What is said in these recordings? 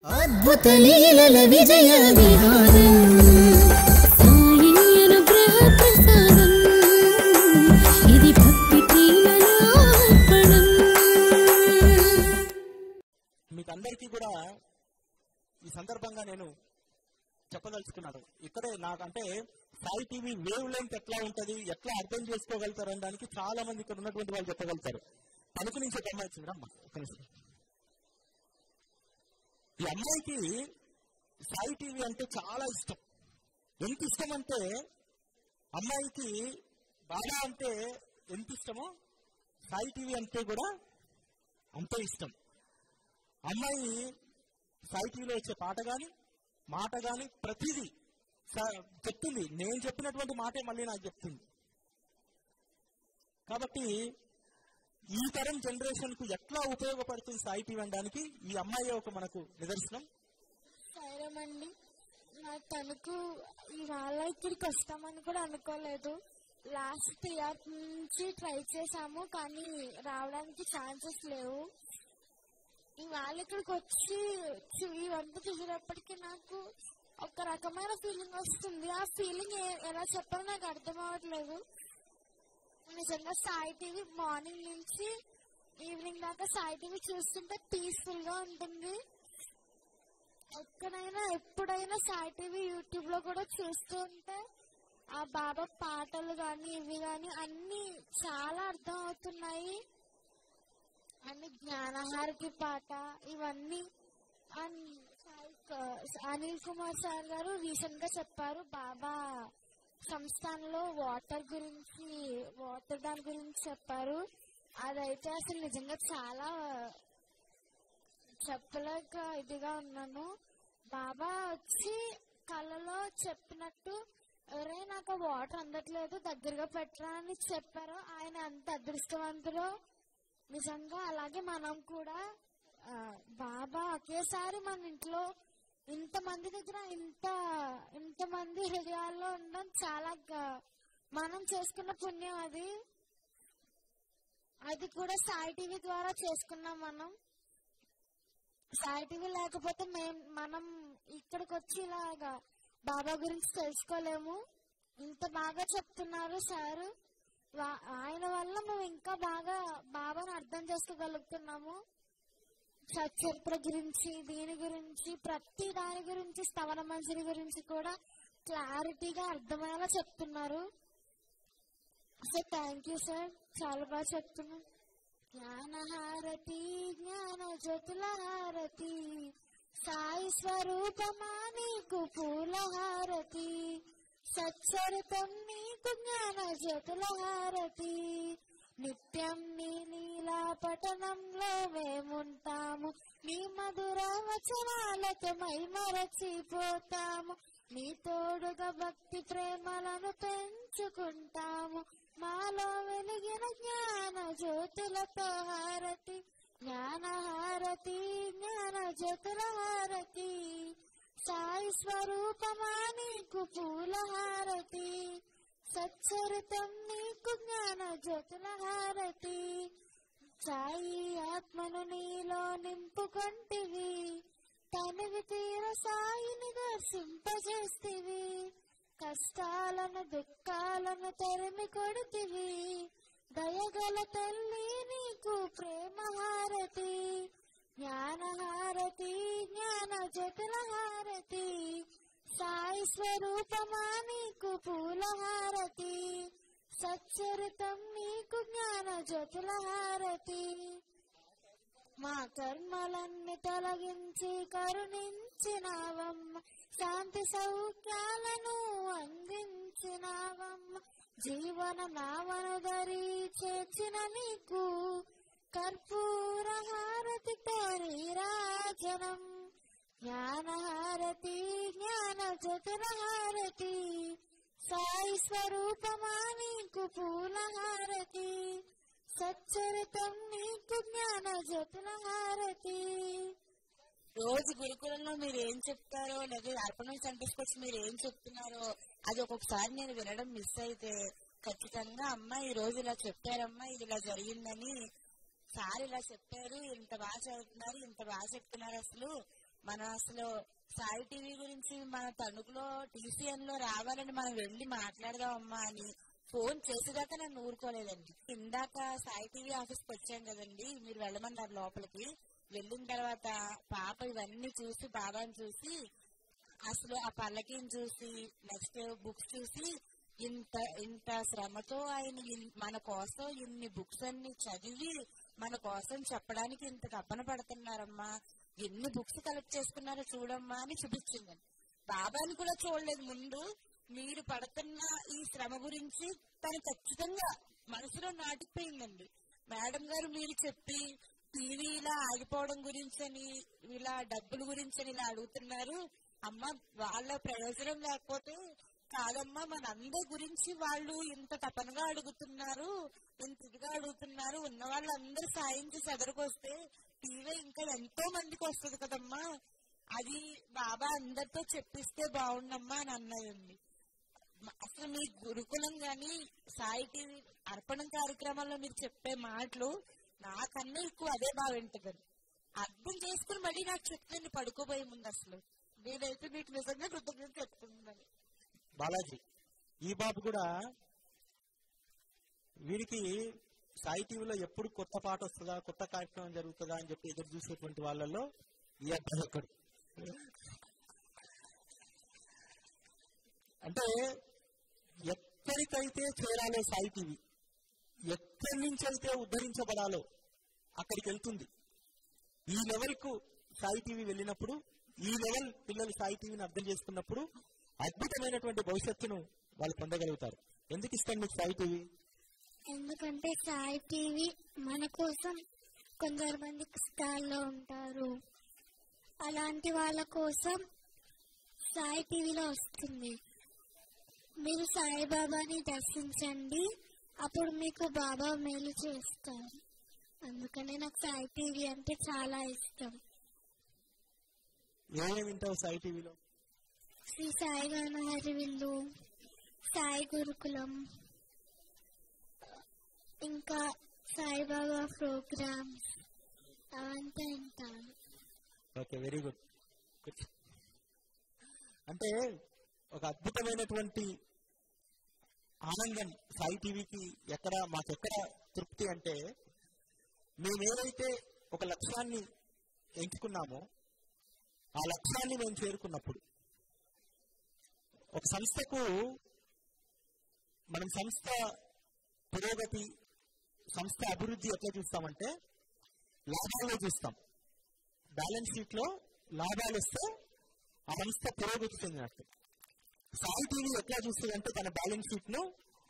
అద్భుత లీలల విజయ విహారం సాయి అనుగ్రహ ప్రసాదం ఇది భక్తి ప్రేమల అర్పణం మీకు అందరికీ కూడా ఈ సందర్భంగా నేను చెప్పదలుచుకున్నాను ఇక్కడే నాకంటే సాయి టీవీ వేవ్ లెంత్ ఎట్లా ఉంటది ఎట్లా అర్థం చేసుకోగలుగుతారు అనడానికి చాలా మంది ఇక్కడ ఉన్నటువంటి వాళ్ళు చెప్పగలుగుతారు తణుకు నుంచి ఒక అమ్మాయి వచ్చింది అమ్మా ఒక్క నిమిషం. ఈ అమ్మాయికి సాయి టీవీ అంటే చాలా ఇష్టం ఎంత ఇష్టం అంటే అమ్మాయికి బాగా అంటే ఎంత ఇష్టమో సాయి టీవీ అంటే కూడా అంతే ఇష్టం అమ్మాయి సాయి టీవీలో వచ్చే పాట గాని మాట గాని ప్రతిదీ స- చెప్తుంది నేను చెప్పినటువంటి మాటే మళ్ళీ నాకు చెప్తుంది కాబట్టి ఈ తరం జనరేషన్ కు ఎట్లా ఉపయోగపడుతుంది సాయి టీవీ అనడానికి ఈ అమ్మాయి ఒక మనకు నిదర్శనం సైరం అండి నా తణుకు ఇవాళ ఇక్కడికి వస్తామని కూడా అనుకోలేదు లాస్ట్ ఇయర్ నుంచి ట్రై చేశాము కానీ రావడానికి ఛాన్సెస్ లేవు ఇవాళ ఇక్కడికి వచ్చి చూ- ఈ వంట చూసినప్పటికీ నాకు ఒక రకమైన ఫీలింగ్ వస్తుంది ఆ ఫీలింగ్ ఎలా చెప్పాలో నాకు అర్థం అవ్వట్లేదు నిజంగా సాయి టీవీ మార్నింగ్ నుంచి ఈవినింగ్ దాకా సాయి టీవీ చూస్తుంటే పీస్ఫుల్ గా ఉంటుంది ఎక్కడైనా ఎప్పుడైనా సాయి టీవీ యూట్యూబ్ లో కూడా చూస్తూ ఉంటే ఆ బాబా పాటలు గాని ఇవి గాని అన్ని చాలా అర్థం అవుతున్నాయి అన్ని జ్ఞానహారతి పాట ఇవన్నీ అండ్ సాయి క- అనిల్ కుమార్ సార్ గారు రీసెంట్ గా చెప్పారు బాబా సంస్థానంలో వాటర్ గురించి వాటర్ దాని గురించి చెప్పారు అదైతే అసలు నిజంగా చాలా చెప్పలేక ఇదిగా ఉన్నాను బాబా వచ్చి కళ్ళలో చెప్పినట్టు ఎవరే నాకు వాటర్ అందట్లేదు దగ్గరగా పెట్టరా అని చెప్పారు ఆయన అంత అదృష్టవంతులు నిజంగా అలాగే మనం కూడా ఆ, బాబా ఒకేసారి మన ఇంట్లో ఇంతమంది దగ్గర ఇంత ఇంతమంది హృదయాల్లో ఉండడం చాలా గ- మనం చేసుకున్న పుణ్యం అది అది కూడా సాయి టీవీ ద్వారా చేసుకున్నాం మనం సాయి టీవీ లేకపోతే మేం మనం ఇక్కడికి వచ్చి ఇలాగా బాబా గురించి తెలుసుకోలేము ఇంత బాగా చెప్తున్నారు సారు వా- ఆయన వల్ల మేము ఇంకా బాగా బాబాని అర్థం చేసుకోగలుగుతున్నాము సచరిత్ర గురించి దీని గురించి ప్రతి దాని గురించి స్థవన మంజరి గురించి కూడా క్లారిటీగా అర్థమయ్యేలా చెప్తున్నారు సో థ్యాంక్ యూ సార్ చాలా బాగా చెప్తున్నారు జ్ఞానహారతి జ్ఞాన జ్యోతుల హారతి సాయి స్వరూపమా నీకు పూల హారతి సచ్చరితం నీకు జ్ఞాన జ్యోతుల హారతి నిత్యం నీ లీలా పఠనంలో మేముంటాము నీ మధుర వచనాలతో మై మరచిపోతాము నీ తోడుగా భక్తి ప్రేమలను పెంచుకుంటాము మాలో వెలిగిన జ్ఞాన జ్యోతులతో హారతి జ్ఞాన హారతి జ్ఞాన జ్యోతుల హారతి సాయి స్వరూపమా నీకు పూల హారతి సచ్చరితం నీకు జ్ఞాన జ్యోతుల హారతి సాయి ఆత్మను నీలో నింపుకొంటివి తనివి తీర సాయిని దర్శింపజేస్తివి కష్టాలను దుఃఖాలను తరిమి కొడుతివి దయగల తల్లి నీకు ప్రేమ హారతి జ్ఞాన హారతి జ్ఞాన జటుల హారతి సాయి స్వరూపమా నీకు పూల హారతి సచ్చరితం నీకు జ్ఞాన జ్యోతుల హారతి మా కర్మలన్నీ తొలగించి కరుణించినావమ్మ శాంతి సౌఖ్యాలను అందించినావమ్మ జీవన నావను ధరి చేర్చిన నీకు కర్పూర హారతితో నీరాజనం జ్ఞానహారతి జ్ఞాన చతుర హారతి సాయి స్వరూపమా నీకు పూల హారతి సచ్చరితం నీకు జ్ఞాన జతుల హారతి రోజు గురుకులంలో మీరు ఏం చెప్తారో లేదా అర్పణ సెంటర్స్ వచ్చి మీరు ఏం చెప్తున్నారో అది ఒక్కొక్కసారి నేను వినడం మిస్ అయితే ఖచ్చితంగా అమ్మ ఈ రోజు ఇలా చెప్పారమ్మా ఇది ఇలా జరిగిందని సార్ ఇలా చెప్పారు ఇంత బాగా చదువుతున్నారు ఇంత బాగా చెప్తున్నారు అసలు మన అసలు సాయి టీవీ గురించి మన తణుకులో టీసీఎన్ లో రావాలని మనం వెళ్ళి మాట్లాడదామమ్మా అని ఫోన్ చేసేదాకా నన్ను ఊరుకోలేదండి ఇందాక సాయి టీవీ ఆఫీస్కి వచ్చాం కదండి మీరు వెళ్ళమన్నారు లోపలికి వెళ్ళిన తర్వాత పాప ఇవన్నీ చూసి బాబాని చూసి అసలు ఆ పల్లకిని చూసి నెక్స్ట్ బుక్స్ చూసి ఇంత ఇంత శ్రమతో ఆయన ఇన్- మన కోసం ఇన్ని బుక్స్ అన్ని చదివి మన కోసం చెప్పడానికి ఇంత తపన పడుతున్నారమ్మా ఎన్ని బుక్స్ కలెక్ట్ చేసుకున్నారో చూడమ్మా అని చూపించిందండి బాబాని కూడా చూడలేదు ముందు మీరు పడుతున్న ఈ శ్రమ గురించి తను ఖచ్చితంగా మనసులో నాటిపోయిందండి మేడం గారు మీరు చెప్పి టీవీ ఇలా ఆగిపోవడం గురించి అని ఇలా డబ్బుల గురించి అని ఇలా అడుగుతున్నారు అమ్మ వాళ్ళ ప్రయోజనం లేకపోతే కాదమ్మా మనందరి గురించి వాళ్ళు ఇంత తపనగా అడుగుతున్నారు ఇంత ఇదిగా అడుగుతున్నారు ఉన్న వాళ్ళందరూ సాయం చేసి ఎదురుకొస్తే టీవీ ఇంకా ఎంతో మందికి వస్తుంది కదమ్మా అది బాబా అందరితో చెప్పిస్తే బాగుండమ్మా అని అన్నదండి మ- అసలు మీ గురుకులం గాని సాయి టీవీ అర్పణం కార్యక్రమాల్లో మీరు చెప్పే మాటలు నాకన్నా ఎక్కువ అదే బాగా వింటుందండి అర్థం చేసుకుని మళ్ళీ నాకు చెప్తుంది పడుకోబోయే ముందు అసలు నేనైతే మీకు నిజంగా కృతజ్ఞత చెప్తున్నాను బాలాజీ ఈ బాబు కూడా వీరికి సాయి టీవీలో ఎప్పుడు కొత్త పాట వస్తుందా కొత్త కార్యక్రమం జరుగుతుందా అని చెప్పి ఎదురు చూసేటువంటి వాళ్ళల్లో ఈ అబ్బాయి ఒక్కడు అంటే ఎక్కడికైతే చేరాలో సాయి టీవీ ఎక్కడి నుంచి అయితే ఉద్ధరించబడాలో అక్కడికి వెళ్తుంది ఈ లెవెల్కు సాయి టీవీ వెళ్ళినప్పుడు ఈ లెవెల్ పిల్లలు సాయి టీవీని అర్థం చేసుకున్నప్పుడు అద్భుతమైనటువంటి భవిష్యత్తును వాళ్ళు పొందగలుగుతారు ఎందుకు ఇష్టం మీకు సాయి టీవీ ఎందుకంటే సాయి టీవీ మన కోసం కొందరు మంది కష్టాల్లో ఉంటారు అలాంటి వాళ్ళ కోసం సాయి టీవీలో వస్తుంది మీరు సాయిబాబాని దర్శించండి అప్పుడు మీకు బాబా మేలు చేస్తారు అందుకనే నాకు సాయి టీవీ అంటే చాలా ఇష్టం ఏమేమి వింటావు సాయి టీవీలో శ్రీ సాయి గానహరి విల్లు సాయి గురుకులం ఇంకా సాయిబాబా ప్రోగ్రామ్స్ అవంతా వింటాను ఓకే వెరీ గుడ్ అంటే ఒక అద్భుతమైనటువంటి ఆనందం సాయి టీవీకి ఎక్కడ మాకెక్కడ తృప్తి అంటే మేమేదైతే ఒక లక్ష్యాన్ని ఎంచుకున్నామో ఆ లక్ష్యాన్ని మేము చేరుకున్నప్పుడు ఒక సంస్థకు మనం సంస్థ పురోగతి సంస్థ అభివృద్ధి ఎట్లా చూస్తామంటే లాభాల్లో చూస్తాం బ్యాలెన్స్ షీట్ లో లాభాలు వస్తే ఆ సంస్థ పురోగతి చెందినట్టు సాయి టీవీ ఎట్లా చూస్తుంది అంటే తన బ్యాలెన్స్ షీట్ ను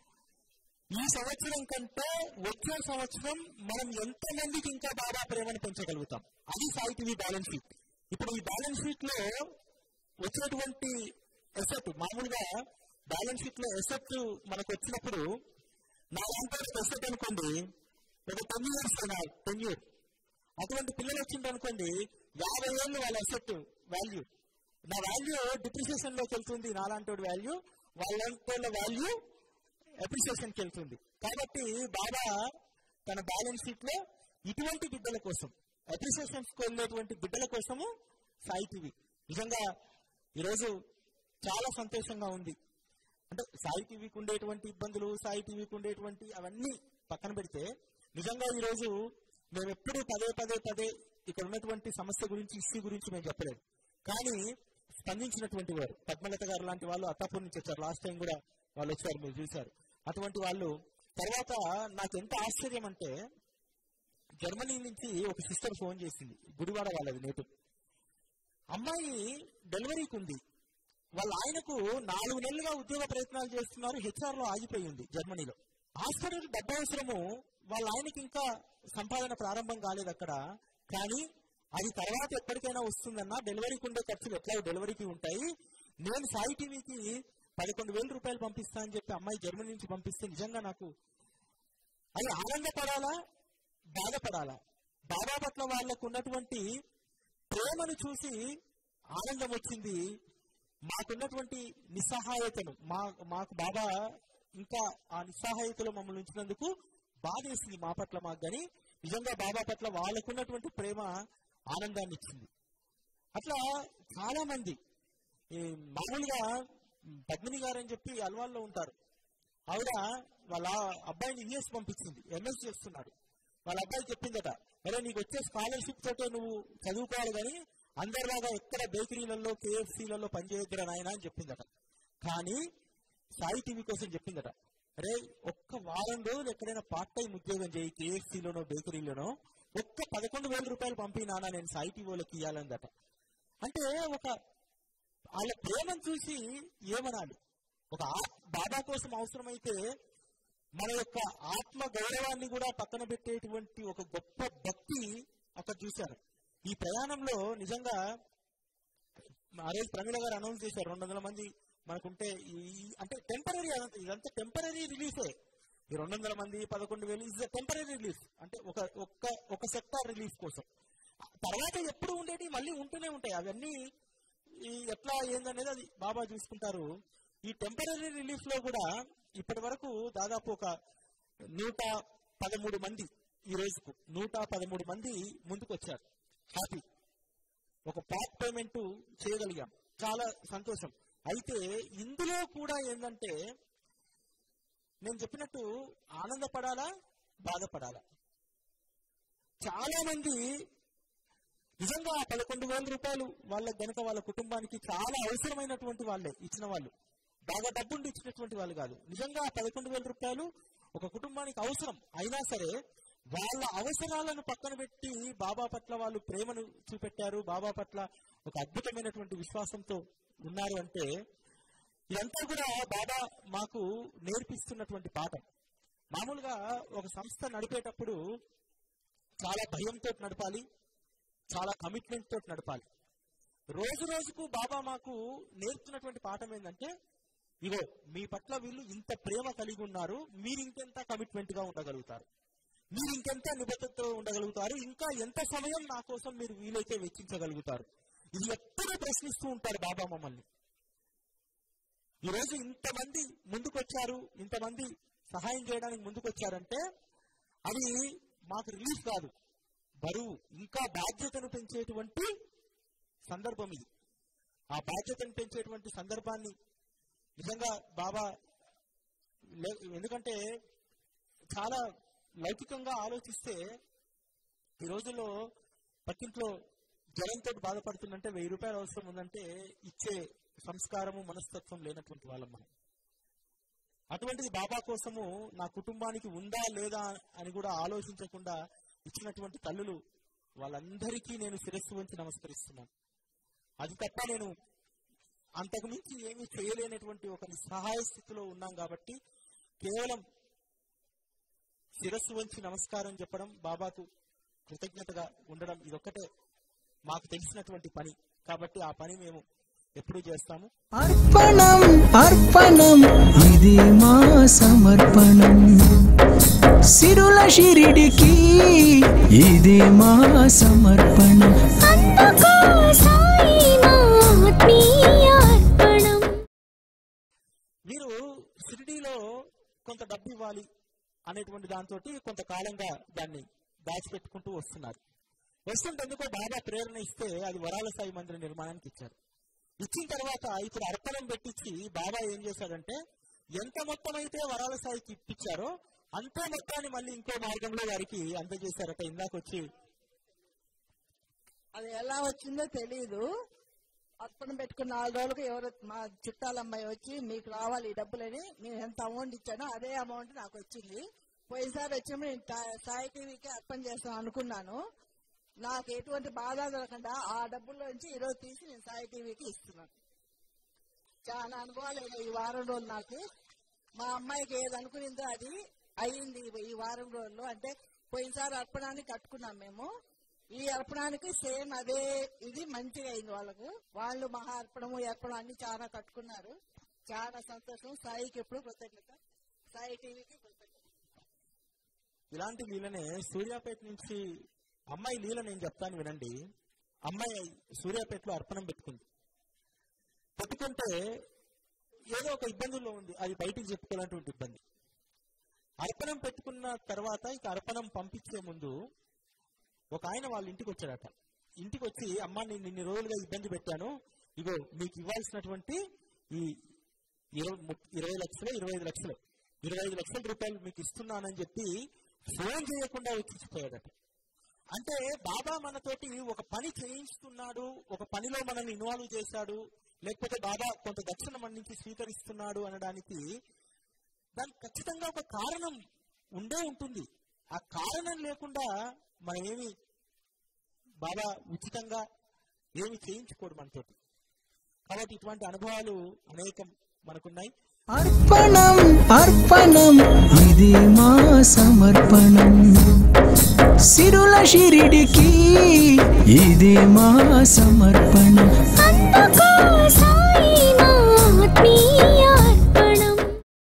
ఈ సంవత్సరం కంటే వచ్చే సంవత్సరం మనం ఎంత మందికి ఇంకా బాబా ప్రేమను పెంచగలుగుతాం అది సాయి టీవీ బ్యాలెన్స్ షీట్ ఇప్పుడు ఈ బ్యాలెన్స్ షీట్ లో వచ్చేటువంటి ఎసెట్ మామూలుగా బ్యాలెన్స్ షీట్ లో ఎసెట్ మనకు వచ్చినప్పుడు నా దాంట్లో ఎసెట్ అనుకోండి ఒక టెన్ ఇయర్స్ టెన్ ఇయర్ అటువంటి పిల్లలు వచ్చింది అనుకోండి యాభై ఏళ్ళు వాళ్ళ అసెట్ వాల్యూ నా వాల్యూ డిప్రిసియేషన్ లోకి వెళ్తుంది నాలాంటి వాల్యూ వాళ్ళ వాల్యూ అప్రిసియేషన్ కి వెళ్తుంది కాబట్టి బాబా తన బ్యాలెన్స్ షీట్ లో ఇటువంటి బిడ్డల కోసం అప్రిసియేషన్ కి వెళ్ళేటువంటి బిడ్డల కోసము సాయి టీవీ నిజంగా ఈరోజు చాలా సంతోషంగా ఉంది అంటే సాయి టీవీకి ఉండేటువంటి ఇబ్బందులు సాయి టీవీకి ఉండేటువంటి అవన్నీ పక్కన పెడితే నిజంగా ఈరోజు మేము ఎప్పుడు పదే పదే పదే ఇక్కడ ఉన్నటువంటి సమస్య గురించి ఇష్యూ గురించి మేము చెప్పలేదు కానీ స్పందించినటువంటి వారు పద్మలత గారు లాంటి వాళ్ళు అత్తాపూర్ నుంచి వచ్చారు లాస్ట్ టైం కూడా వాళ్ళు వచ్చారు మీరు చూశారు అటువంటి వాళ్ళు తర్వాత నాకు ఎంత ఆశ్చర్యం అంటే జర్మనీ నుంచి ఒక సిస్టర్ ఫోన్ చేసింది గుడివాడ వాళ్ళది నేటు అమ్మాయి డెలివరీకి ఉంది వాళ్ళ ఆయనకు నాలుగు నెలలుగా ఉద్యోగ ప్రయత్నాలు చేస్తున్నారు హెచ్ఆర్ లో ఆగిపోయి ఉంది జర్మనీలో హాస్పిటల్ డబ్బు అవసరము వాళ్ళ ఆయనకి ఇంకా సంపాదన ప్రారంభం కాలేదు అక్కడ కానీ అది తర్వాత ఎప్పటికైనా వస్తుందన్నా డెలివరీకి ఉండే ఖర్చులు ఎట్లా డెలివరీకి ఉంటాయి నేను సాయి టీవీకి పదకొండు వేల రూపాయలు పంపిస్తా అని చెప్పి అమ్మాయి జర్మనీ నుంచి పంపిస్తే నిజంగా నాకు అది ఆనందపడాలా బాధపడాలా బాబా పట్ల వాళ్ళకు ఉన్నటువంటి ప్రేమను చూసి ఆనందం వచ్చింది మాకున్నటువంటి నిస్సహాయతను మా మాకు బాబా ఇంకా ఆ నిస్సహాయతలో మమ్మల్ని ఉంచినందుకు బాధేసింది మా పట్ల మాకు కానీ నిజంగా బాబా పట్ల వాళ్ళకున్నటువంటి ప్రేమ ఆనందాన్ని ఇచ్చింది అట్లా చాలా మంది ఈ మామూలుగా పద్మిని గారు అని చెప్పి అల్వాల్లో ఉంటారు ఆవిడ వాళ్ళ అబ్బాయిని యుఎస్ పంపించింది ఎంఎస్ చేస్తున్నాడు వాళ్ళ అబ్బాయి చెప్పిందట అరే నీకు వచ్చే స్కాలర్షిప్ తోటే నువ్వు చదువుకోవాలి కానీ అందరిలాగా ఎక్కడ బేకరీలలో కేఎఫ్సీలలో పనిచేయద్దురా నాయన అని చెప్పిందట కానీ సాయి టీవీ కోసం చెప్పిందట అరే ఒక్క వారం రోజులు ఎక్కడైనా పార్ట్ టైం ఉద్యోగం చేయి కేఎఫ్సీలోనో బేకరీలోనో ఒక్క పదకొండు వేల రూపాయలు పంపినానా నేను సాయి టీవీలోకి ఇవ్వాలందట అంటే ఒక వాళ్ళ ప్రేమను చూసి ఏమనాలి ఒక ఆ- బాబా కోసం అవసరమైతే మన యొక్క ఆత్మ గౌరవాన్ని కూడా పక్కన పెట్టేటువంటి ఒక గొప్ప భక్తి అక్కడ చూశారు ఈ ప్రయాణంలో నిజంగా ఆ రోజు ప్రమీల గారు అనౌన్స్ చేశారు రెండు వందల మంది మనకుంటే ఈ అంటే టెంపరీ అదంతా ఇదంతా టెంపరీ రిలీఫే ఈ రెండు వందల మంది పదకొండు వేలు ఇస్ టెంపరీ రిలీఫ్ అంటే ఒక ఒక్క ఒక సెక్టార్ రిలీఫ్ కోసం తర్వాత ఎప్పుడు ఉండేటి మళ్ళీ ఉంటూనే ఉంటాయి అవన్నీ ఈ ఎట్లా ఏందనేది అది బాబా చూసుకుంటారు ఈ టెంపరీ రిలీఫ్ లో కూడా ఇప్పటి వరకు దాదాపు ఒక నూట పదమూడు మంది ఈ రోజుకు నూట పదమూడు మంది ముందుకు వచ్చారు హ్యాపీ ఒక పార్ట్ పేమెంట్ చేయగలిగాం చాలా సంతోషం అయితే ఇందులో కూడా ఏంటంటే నేను చెప్పినట్టు ఆనందపడాలా బాధపడాలా చాలా మంది నిజంగా ఆ పదకొండు వేల రూపాయలు వాళ్ళ గనక వాళ్ళ కుటుంబానికి చాలా అవసరమైనటువంటి వాళ్ళే ఇచ్చిన వాళ్ళు బాగా డబ్బుండి ఇచ్చినటువంటి వాళ్ళు కాదు నిజంగా ఆ పదకొండు వేల రూపాయలు ఒక కుటుంబానికి అవసరం అయినా సరే వాళ్ళ అవసరాలను పక్కన పెట్టి బాబా పట్ల వాళ్ళు ప్రేమను చూపెట్టారు బాబా పట్ల ఒక అద్భుతమైనటువంటి విశ్వాసంతో ఉన్నారు అంటే ఇదంతా కూడా బాబా మాకు నేర్పిస్తున్నటువంటి పాఠం మామూలుగా ఒక సంస్థ నడిపేటప్పుడు చాలా భయంతో నడపాలి చాలా కమిట్మెంట్ తోటి నడపాలి రోజు రోజుకు బాబా మాకు నేర్పుతున్నటువంటి పాఠం ఏంటంటే ఇగో మీ పట్ల వీళ్ళు ఇంత ప్రేమ కలిగి ఉన్నారు మీరు ఇంకెంత కమిట్మెంట్ గా ఉండగలుగుతారు మీరు ఇంకెంత నిబద్ధతతో ఉండగలుగుతారు ఇంకా ఎంత సమయం నా కోసం మీరు వీలైతే వెచ్చించగలుగుతారు ఇది ఎప్పుడూ ప్రశ్నిస్తూ ఉంటారు బాబా మమ్మల్ని ఈ రోజు ఇంతమంది ముందుకొచ్చారు ఇంతమంది సహాయం చేయడానికి ముందుకొచ్చారంటే అది మాకు రిలీఫ్ కాదు బరువు ఇంకా బాధ్యతను పెంచేటువంటి సందర్భం ఇది ఆ బాధ్యతను పెంచేటువంటి సందర్భాన్ని నిజంగా బాబా లే- ఎందుకంటే చాలా లౌకికంగా ఆలోచిస్తే ఈ రోజుల్లో పక్కింట్లో జ్వరంతో బాధపడుతుందంటే వెయ్యి రూపాయలు అవసరం ఉందంటే ఇచ్చే సంస్కారము మనస్తత్వం లేనటువంటి వాళ్ళం మనం అటువంటిది బాబా కోసము నా కుటుంబానికి ఉందా లేదా అని కూడా ఆలోచించకుండా ఇచ్చినటువంటి తల్లులు వాళ్ళందరికీ నేను శిరస్సు వంచి నమస్కరిస్తున్నాను అది తప్ప నేను అంతకు మించి ఏమీ చేయలేనటువంటి ఒక నిస్సహాయ స్థితిలో ఉన్నాం కాబట్టి కేవలం శిరస్సు వంచి నమస్కారం చెప్పడం బాబాకు కృతజ్ఞతగా ఉండడం ఇదొక్కటే మాకు తెలిసినటువంటి పని కాబట్టి ఆ పని మేము ఎప్పుడూ చేస్తాము అర్పణం అర్పణం ఇది మా సమర్పణం సిరుల షిరిడికి ఇది మా సమర్పణం అందుకో సాయి మా ఆత్మీయ అర్పణం వీరు షిరిడీలో కొంత డబ్బు ఇవ్వాలి అనేటువంటి దాంతో కొంతకాలంగా దాన్ని దాచిపెట్టుకుంటూ వస్తున్నారు వస్తుంటే ఎందుకో బాబా ప్రేరణ ఇస్తే అది వరాల సాయి మందిర నిర్మాణానికి ఇచ్చారు ఇచ్చిన తర్వాత ఇప్పుడు అర్పణం పెట్టించి బాబా ఏం చేశాడంటే ఎంత మొత్తం అయితే వరాల సాయికి ఇప్పించారో అంతే మొత్తాన్ని మళ్ళీ ఇంకో మార్గంలో వారికి అందజేశారట ఇందాక వచ్చి అది ఎలా వచ్చిందో తెలియదు అర్పణ పెట్టుకున్న నాలుగు రోజులకు ఎవరు మా చుట్టాల అమ్మాయి వచ్చి మీకు రావాలి ఈ డబ్బులని నేను ఎంత అమౌంట్ ఇచ్చానో అదే అమౌంట్ నాకు వచ్చింది పోయినసారి వచ్చినప్పుడు నేను టా- సాయి టీవీకి అర్పణ చేస్తాను అనుకున్నాను నాకు ఎటువంటి బాధ దొరకకుండా ఆ డబ్బుల్లో నుంచి ఈరోజు తీసి నేను సాయి టీవీకి ఇస్తున్నాను చాలా అనుభవాలు అయినాయి ఈ వారం రోజులు నాకు మా అమ్మాయికి ఏది అనుకునిందో అది అయ్యింది ఈ వారం రోజుల్లో అంటే పోయినసారి అర్పణాన్ని కట్టుకున్నాం మేము ఈ అర్పణానికి సేమ్ అదే ఇది మంచిగా అయింది వాళ్ళకు వాళ్ళు మహా అర్పణము ఈ అర్పణం అన్ని చాలా కట్టుకున్నారు చాలా సంతోషం సాయికి ఎప్పుడు కృతజ్ఞత సాయి టీవీకి కృతజ్ఞత ఇలాంటి లీలనే సూర్యాపేట నుంచి అమ్మాయి లీల నేను చెప్తాను వినండి అమ్మాయి సూర్యాపేటలో అర్పణం పెట్టుకుంది పెట్టుకుంటే ఏదో ఒక ఇబ్బందుల్లో ఉంది అది బయటికి చెప్పుకోవాలంటువంటి ఇబ్బంది అర్పణం పెట్టుకున్న తర్వాత ఇక అర్పణం పంపించే ముందు ఒక ఆయన వాళ్ళ ఇంటికి వచ్చాడట ఇంటికి వచ్చి అమ్మ నేను ఇన్ని రోజులుగా ఇబ్బంది పెట్టాను ఇగో మీకు ఇవ్వాల్సినటువంటి ఈ ఇరవై ముప్- ఇరవై లక్షలు ఇరవై ఐదు లక్షలు ఇరవై ఐదు లక్షల రూపాయలు మీకు ఇస్తున్నానని చెప్పి ఫోన్ చేయకుండా వచ్చిపోయాడట అంటే బాబా మనతోటి ఒక పని చేయిస్తున్నాడు ఒక పనిలో మనల్ని ఇన్వాల్వ్ చేశాడు లేకపోతే బాబా కొంత దక్షిణ మన నుంచి స్వీకరిస్తున్నాడు అనడానికి దానికి ఖచ్చితంగా ఒక కారణం ఉండే ఉంటుంది ఆ కారణం లేకుండా మనం ఏమి బాబా ఉచితంగా ఏమి చేయించుకోడు మనతోటి కాబట్టి ఇటువంటి అనుభవాలు అనేకం మనకున్నాయి అర్పణం అర్పణం ఇది మా సమర్పణం సిరుల షిరిడికి ఇది మా సమర్పణం అందుకో సాయి నా ఆత్మీయ అర్పణం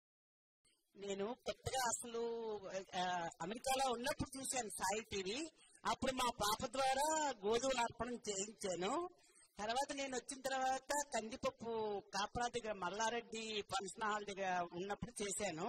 నేను కొత్తగా అసలు ఆ, అమెరికాలో ఉన్నప్పుడు చూశాను సాయి టీవీ అప్పుడు మా పాప ద్వారా గోధుమల అర్పణం చేయించాను తర్వాత నేను వచ్చిన తర్వాత కందిపప్పు కాపరా దగ్గర మల్లారెడ్డి ఫంక్షన్ హాల్ దగ్గర ఉన్నప్పుడు చేశాను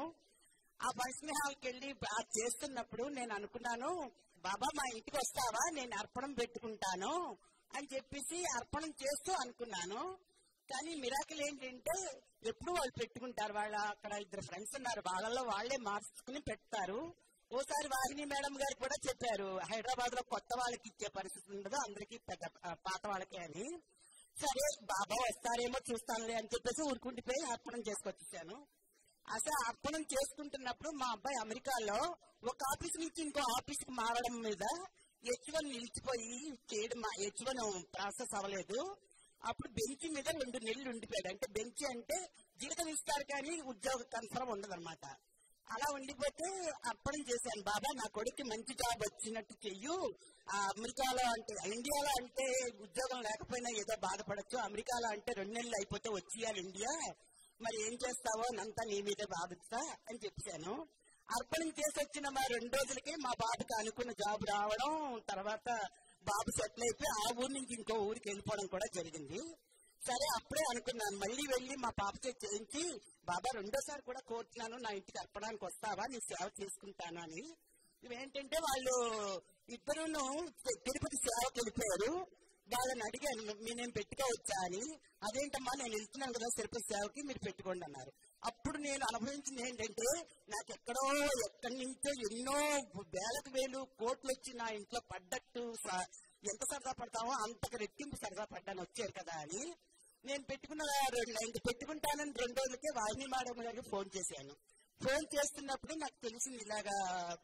ఆ ఫంక్షన్ హాల్కి వెళ్ళి ఆ చేస్తున్నప్పుడు నేను అనుకున్నాను బాబా మా ఇంటికి వస్తావా నేను అర్పణం పెట్టుకుంటాను అని చెప్పేసి అర్పణం చేస్తూ అనుకున్నాను కానీ మిరాకిల్ ఏంటంటే ఎప్పుడు వాళ్ళు పెట్టుకుంటారు వాళ్ళ అక్కడ ఇద్దరు ఫ్రెండ్స్ ఉన్నారు వాళ్ళలో వాళ్ళే మార్చుకుని పెడతారు ఓసారి వాహిని మేడం గారు కూడా చెప్పారు హైదరాబాద్ లో కొత్త వాళ్ళకి ఇచ్చే పరిస్థితి ఉండదు అందరికీ పెద్ద ఆ, పాత వాళ్ళకే అని సరే బాబా వస్తారేమో చూస్తానులే అని చెప్పేసి ఊరుకుండిపోయి అర్పణం చేసుకొచ్చాను అసలు అర్పణం చేసుకుంటున్నప్పుడు మా అబ్బాయి అమెరికాలో ఒక ఆఫీస్ నుంచి ఇంకో ఆఫీస్ కి మారడం మీద హెచ్ వన్ నిలిచిపోయి చేయడం హెచ్ వన్ ప్రాసెస్ అవ్వలేదు అప్పుడు బెంచ్ మీద రెండు నెలలు ఉండిపోయాడు అంటే బెంచ్ అంటే జీతం ఇస్తారు కానీ ఉద్యోగ కన్ఫర్మ్ ఉండదన్నమాట అలా ఉండిపోతే అర్పణం చేశాను బాబా నా కొడుకు మంచి జాబ్ వచ్చినట్టు చెయ్యు ఆ అమెరికాలో అంటే ఇండియాలో అంటే ఉద్యోగం లేకపోయినా ఏదో బాధపడచ్చు అమెరికాలో అంటే రెండు నెలలు అయిపోతే వచ్చేయాలి ఇండియా మరి ఏం చేస్తావో నంతా నీ మీదే బాధిస్తా అని చెప్పాను అర్పణం చేసి వచ్చిన మా రెండు రోజులకి మా బాబుకి అనుకున్న జాబ్ రావడం తర్వాత బాబు సెటిల్ అయిపోయి ఆ ఊరి నుంచి ఇంకో ఊరికి వెళ్ళిపోవడం కూడా జరిగింది సరే అప్పుడే అనుకున్నాను మళ్ళీ వెళ్ళి మా పాప చేతి చేయించి బాబా రెండోసారి కూడా కోరుతున్నాను నా ఇంటికి అర్పడానికి వస్తావా నీ సేవ తీసుకుంటాను అని ఇవేంటంటే వాళ్ళు ఇద్దరును తిరుపతి సేవకి వెళ్ళిపోయారు వాళ్ళని అడిగాను "మీ- నేను పెట్టుకోవచ్చా అని అదేంటమ్మా నేను వెళ్తున్నాను కదా తిరుపతి సేవకి మీరు పెట్టుకోండి అన్నారు అప్పుడు నేను అనుభవించింది ఏంటంటే నాకు ఎక్కడో ఎక్కడి నుంచో ఎన్నో వేలకు వేలు కోట్లు వచ్చి నా ఇంట్లో పడ్డట్టు స- ఎంత సరదా పడతామో అంతకు రెట్టింపు సరదా పడ్డాను వచ్చారు కదా అని నేను పెట్టుకున్న రెండు ఇంక పెట్టుకుంటానని రెండు రోజులకే వాహిని మేడం గారికి ఫోన్ చేశాను ఫోన్ చేస్తున్నప్పుడు నాకు తెలిసింది ఇలాగా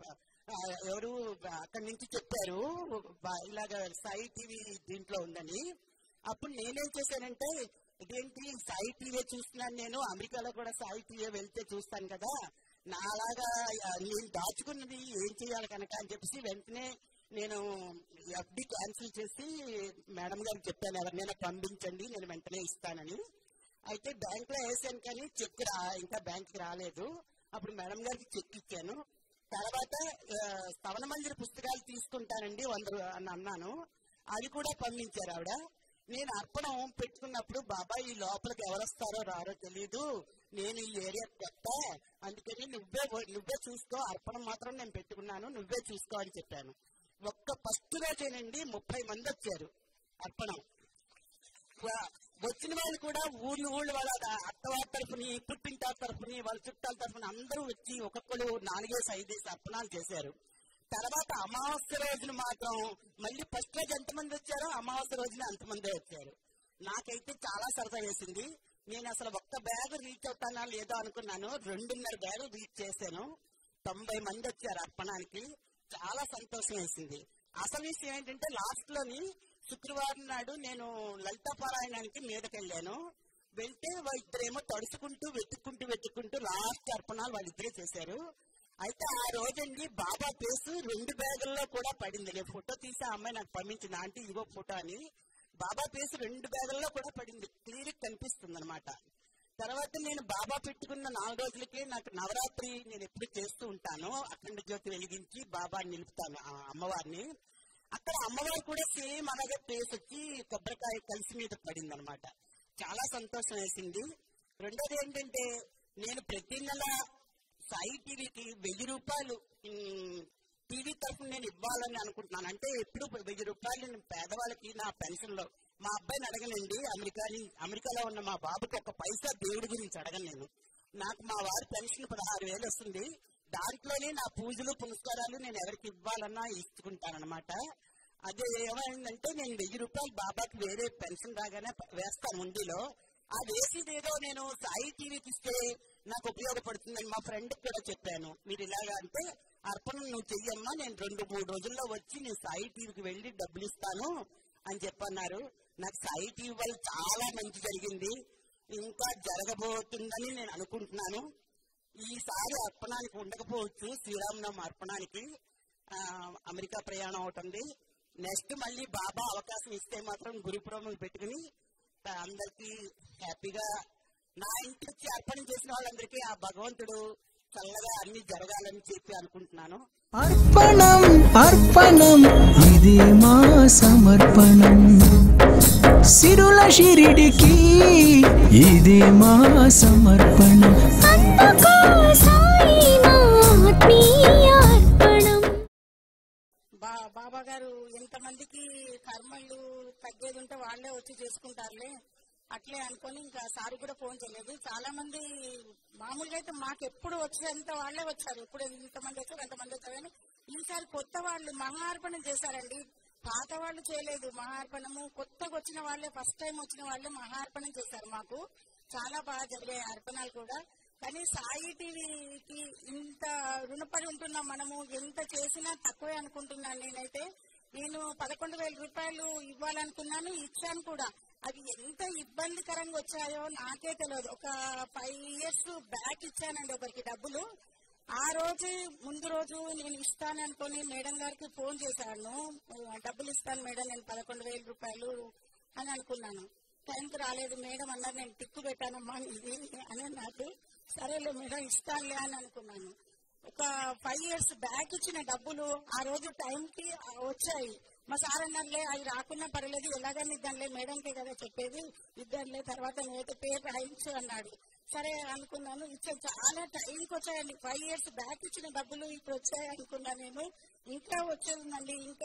ఆ, ఎవరు అక్కడి నుంచి చెప్పారు బా- ఇలాగా సాయి టీవీ దీంట్లో ఉందని అప్పుడు నేనేం చేశానంటే ఇదేంటి సాయి టీవీ చూస్తున్నాను నేను అమెరికాలో కూడా సాయి టీవీ వెళ్తే చూస్తాను కదా నాలాగా ఆ, నేను దాచుకున్నది ఏం చేయాలి కనుక అని చెప్పేసి వెంటనే నేను ఎఫ్డి క్యాన్సిల్ చేసి మేడం గారికి చెప్పాను ఎవరినైనా పంపించండి నేను వెంటనే ఇస్తానని అయితే బ్యాంక్ లో వేసాను కానీ చెక్ రా ఇంకా బ్యాంక్ రాలేదు అప్పుడు మేడం గారికి చెక్ ఇచ్చాను తర్వాత ఆ, స్తవన మందిర పుస్తకాలు తీసుకుంటానండి వంద రూ- అని అన్నాను అది కూడా పంపించారు ఆవిడ నేను అర్పణం పెట్టుకున్నప్పుడు బాబాయ్ ఈ లోపలికి ఎవరు వస్తారో రారో తెలియదు నేను ఈ ఏరియా కొత్త అందుకని నువ్వే నువ్వే చూసుకో అర్పణం మాత్రం నేను పెట్టుకున్నాను నువ్వే చూసుకో అని చెప్పాను ఒక్క ఫస్ట్ రోజేనండి ముప్పై మంది వచ్చారు అర్పణం వా- వచ్చిన వాళ్ళు కూడా ఊళ్ళు ఊళ్ళు వాళ్ళ అత్తవారి తరఫుని పుట్టింటారు తరఫుని వాళ్ళ చుట్టాల తరఫున అందరూ వచ్చి ఒక్కొక్కరు నాలుగేసి ఐదేసి అర్పణాలు చేశారు తర్వాత అమావాస్య రోజున మాత్రం మళ్ళీ ఫస్ట్ రోజు ఎంతమంది వచ్చారో అమావాస్య రోజున అంతమందే వచ్చారు నాకైతే చాలా సరదా వేసింది నేను అసలు ఒక్క బ్యాగ్ రీచ్ అవుతానా లేదో అనుకున్నాను రెండున్నర బ్యాగ్ రీచ్ చేశాను తొంభై మంది వచ్చారు అర్పణానికి చాలా సంతోషం వేసింది అసలు విషయం ఏంటంటే లాస్ట్ లోని శుక్రవారం నాడు నేను లలిత పారాయణానికి మీదకెళ్ళాను వెళ్తే వా- ఇద్దరేమో తడుచుకుంటూ వెతుక్కుంటూ వెతుక్కుంటూ లాస్ట్ అర్పణాలు వాళ్ళిద్దరే చేశారు అయితే ఆ రోజండి బాబా పేసు రెండు బ్యాగుల్లో కూడా పడింది నేను ఫోటో తీసి ఆ అమ్మాయి నాకు పంపించింది ఆంటీ ఇదిగో ఫోటో అని బాబా పేసు రెండు బ్యాగుల్లో కూడా పడింది క్లియర్ కనిపిస్తుంది అనమాట తర్వాత నేను బాబా పెట్టుకున్న నాలుగు రోజులకి నాకు నవరాత్రి నేను ఎప్పుడు చేస్తూ ఉంటాను అఖండ జ్యోతి వెలిగించి బాబా నిలుపుతాను ఆ అమ్మవారిని అక్కడ అమ్మవారు కూడా సేమ్ అలాగే పేస్ వచ్చి కొబ్బరికాయ కలిసి మీద పడింది అనమాట చాలా సంతోషం వేసింది రెండోది ఏంటంటే నేను ప్రతి నెల సాయి టీవీకి వెయ్యి రూపాయలు ఉమ్, టీవీ తరఫున నేను ఇవ్వాలని అనుకుంటున్నాను అంటే ఎప్పుడు వెయ్యి రూపాయలు నేను పేదవాళ్ళకి నా పెన్షన్ లో మా అబ్బాయిని అడగనండి అమెరికా ని- అమెరికాలో ఉన్న మా బాబుకి ఒక పైసా దేవుడి గురించి అడగను నేను నాకు మా వారి పెన్షన్ పదహారు వేలు వస్తుంది దాంట్లోనే నా పూజలు పునస్కారాలు నేను ఎవరికి ఇవ్వాలన్నా ఇచ్చుకుంటానన్నమాట అదే ఏమైందంటే నేను వెయ్యి రూపాయలు బాబాకి వేరే పెన్షన్ రాగానే ప- వేస్తాను ఉండిలో ఆ వేసేది ఏదో నేను సాయి టీవీకి ఇస్తే నాకు ఉపయోగపడుతుందని మా ఫ్రెండ్ కూడా చెప్పాను మీరు ఇలాగా అంటే అర్పణం నువ్వు చెయ్యమ్మా నేను రెండు మూడు రోజుల్లో వచ్చి నేను సాయి టీవీకి వెళ్ళి డబ్బులు ఇస్తాను అని చెప్పన్నారు నాకు సాయి టీవీ వల్ల చాలా మంచి జరిగింది ఇంకా జరగబోతుందని నేను అనుకుంటున్నాను ఈసారి అర్పణానికి ఉండకపోవచ్చు శ్రీరామనవమి అర్పణానికి ఆ, అమెరికా ప్రయాణం అవుతుంది నెక్స్ట్ మళ్ళీ బాబా అవకాశం ఇస్తే మాత్రం గురుపురములు పెట్టుకుని ఆ, అందరికీ హ్యాపీగా నా ఇంటికి వచ్చి అర్పణ చేసిన వాళ్ళందరికీ ఆ భగవంతుడు చల్లగా అన్ని జరగాలని చెప్పి అనుకుంటున్నాను అర్పణం అర్పణం ఇది మా సమర్పణం సిరుల షిరిడికి ఇది మా సమర్పణం అందుకో సాయి నా ఆత్మీయ అర్పణం బా బాబా గారు ఎంతమందికి కర్మలు తగ్గేది ఉంటే వాళ్ళే వచ్చి చేసుకుంటారులే అట్లే అనుకొని ఇంకా సారి కూడా ఫోన్ చేయలేదు చాలా మంది మామూలుగా అయితే మాకు ఎప్పుడు వచ్చేంత వాళ్ళే వచ్చారు ఎప్పుడు ఎంతమంది వచ్చారు ఎంతమంది వచ్చారు కానీ ఈసారి కొత్త వాళ్ళు మహార్పణం చేశారండి పాత వాళ్ళు చేయలేదు మహార్పణము కొత్తగా వచ్చిన వాళ్ళే ఫస్ట్ టైం వచ్చిన వాళ్ళే మహార్పణం చేశారు మాకు చాలా బాగా జరిగాయి అర్పణాలు కూడా కానీ సాయి టీవీకి ఇంత రుణపడి ఉంటున్నాం మనము ఎంత చేసినా తక్కువే అనుకుంటున్నాను నేనైతే నేను పదకొండు వేల రూపాయలు ఇవ్వాలనుకున్నాను ఇచ్చాను కూడా అవి ఎంత ఇబ్బందికరంగా వచ్చాయో నాకే తెలియదు ఒక ఫైవ్ ఇయర్స్ బ్యాక్ ఇచ్చానండి ఒకరికి డబ్బులు ఆ రోజు ముందు రోజు నేను ఇస్తాను అనుకుని మేడం గారికి ఫోన్ చేశాను డబ్బులు ఇస్తాను మేడం నేను పదకొండు వేల రూపాయలు అని అనుకున్నాను టైంకి రాలేదు మేడం అన్నారు నేను టిక్కు పెట్టానమ్మా ఇది అని నాకు సరేలే మేడం ఇస్తానులే అని అనుకున్నాను ఒక ఫైవ్ ఇయర్స్ బ్యాక్ ఇచ్చిన డబ్బులు ఆ రోజు టైంకి వచ్చాయి మా సార్ అన్నారులే అవి రాకున్నా పర్లేదు ఎలాగని ఇద్దాంలే మేడంకే కదా చెప్పేది ఇద్దాంలే తర్వాత నేనైతే పేరు రాయించు అన్నాడు సరే అనుకున్నాను ఇచ్చే చాలా టైంకి వచ్చాయండి ఫైవ్ ఇయర్స్ బ్యాక్ ఇచ్చిన డబ్బులు ఇప్పుడు వచ్చాయి అనుకున్నా నేను ఇంకా వచ్చేదండి ఇంకా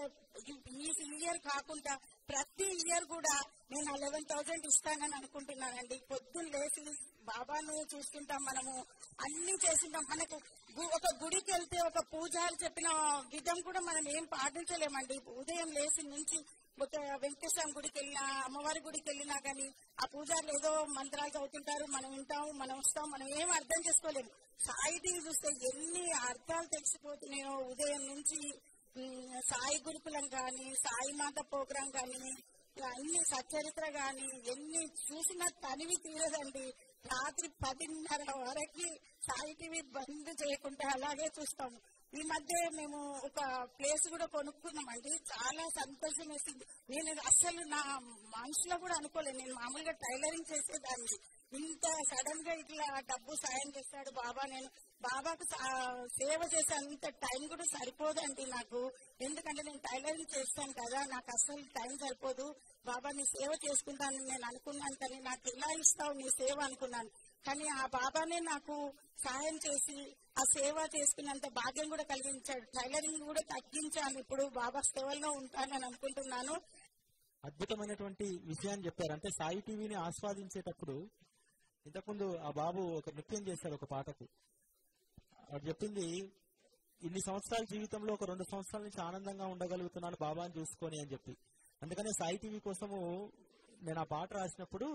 ఈ ఇయర్ కాకుండా ప్రతి ఇయర్ కూడా నేను లెవెన్ థౌసండ్ ఇస్తానని అనుకుంటున్నానండి పొద్దున్న లేచి బాబాను చూసుకుంటాం మనము అన్ని చేసింటాం మనకు గు- ఒక గుడికి వెళ్తే ఒక పూజారి చెప్పిన విధం కూడా మనం ఏం పాటించలేమండి ఉదయం లేచి నుంచి ఒక వెంకటేశ్వర గుడికి వెళ్ళినా అమ్మవారి గుడికి వెళ్ళినా కానీ ఆ పూజారులు ఏదో మంత్రాలు చదువుతుంటారు మనం వింటాం మనం వస్తాం మనం ఏం అర్థం చేసుకోలేము సాయి టీవీ చూస్తే ఎన్ని అర్థాలు తెలిసిపోతున్నాయో ఉదయం నుంచి ఉమ్, సాయి గురుకులం కానీ సాయి మాత ప్రోగ్రాం కానీ ఇలా అన్ని సచ్చరిత్ర గాని ఎన్ని చూసినా తనివి తీరదండి రాత్రి పదిన్నర వరకు సాయి టీవీ బంద్ చేయకుండా అలాగే చూస్తాం ఈ మధ్య మేము ఒక ప్లేస్ కూడా కొనుక్కున్నామండి చాలా సంతోషం వేసింది నేను అసలు నా మనసులో కూడా అనుకోలేదు నేను మామూలుగా టైలరింగ్ చేసేదాన్ని ఇంత సడన్ గా ఇట్లా డబ్బు సాయం చేస్తాడు బాబా నేను బాబాకు సా- సేవ చేసే అంత టైం కూడా సరిపోదండి నాకు ఎందుకంటే నేను టైలరింగ్ చేస్తాను కదా నాకు అసలు టైం సరిపోదు బాబా నీ సేవ చేసుకుంటాను నేను అనుకున్నాను కానీ నాకు ఎలా ఇస్తావు నీ సేవ అనుకున్నాను కానీ ఆ బాబానే నాకు సహాయం చేసి ఆ సేవ చేసుకున్నంత భాగ్యం కూడా కలిగించాడు టైలరింగ్ కూడా తగ్గించాను ఇప్పుడు బాబా సేవల్లో ఉంటానని అనుకుంటున్నాను అద్భుతమైనటువంటి విషయాన్ని చెప్పారు అంటే సాయి టీవీని ఆస్వాదించేటప్పుడు ఇంతకుముందు ఆ బాబు ఒక నృత్యం చేశాడు ఒక పాటకు వాడు చెప్పింది ఇన్ని సంవత్సరాల జీవితంలో ఒక రెండు సంవత్సరాల నుంచి ఆనందంగా ఉండగలుగుతున్నాను బాబాని చూసుకొని అని చెప్పి అందుకనే సాయి టీవీ కోసము నేను ఆ పాట రాసినప్పుడు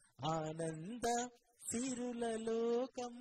ఆనంద సిరుల లోకం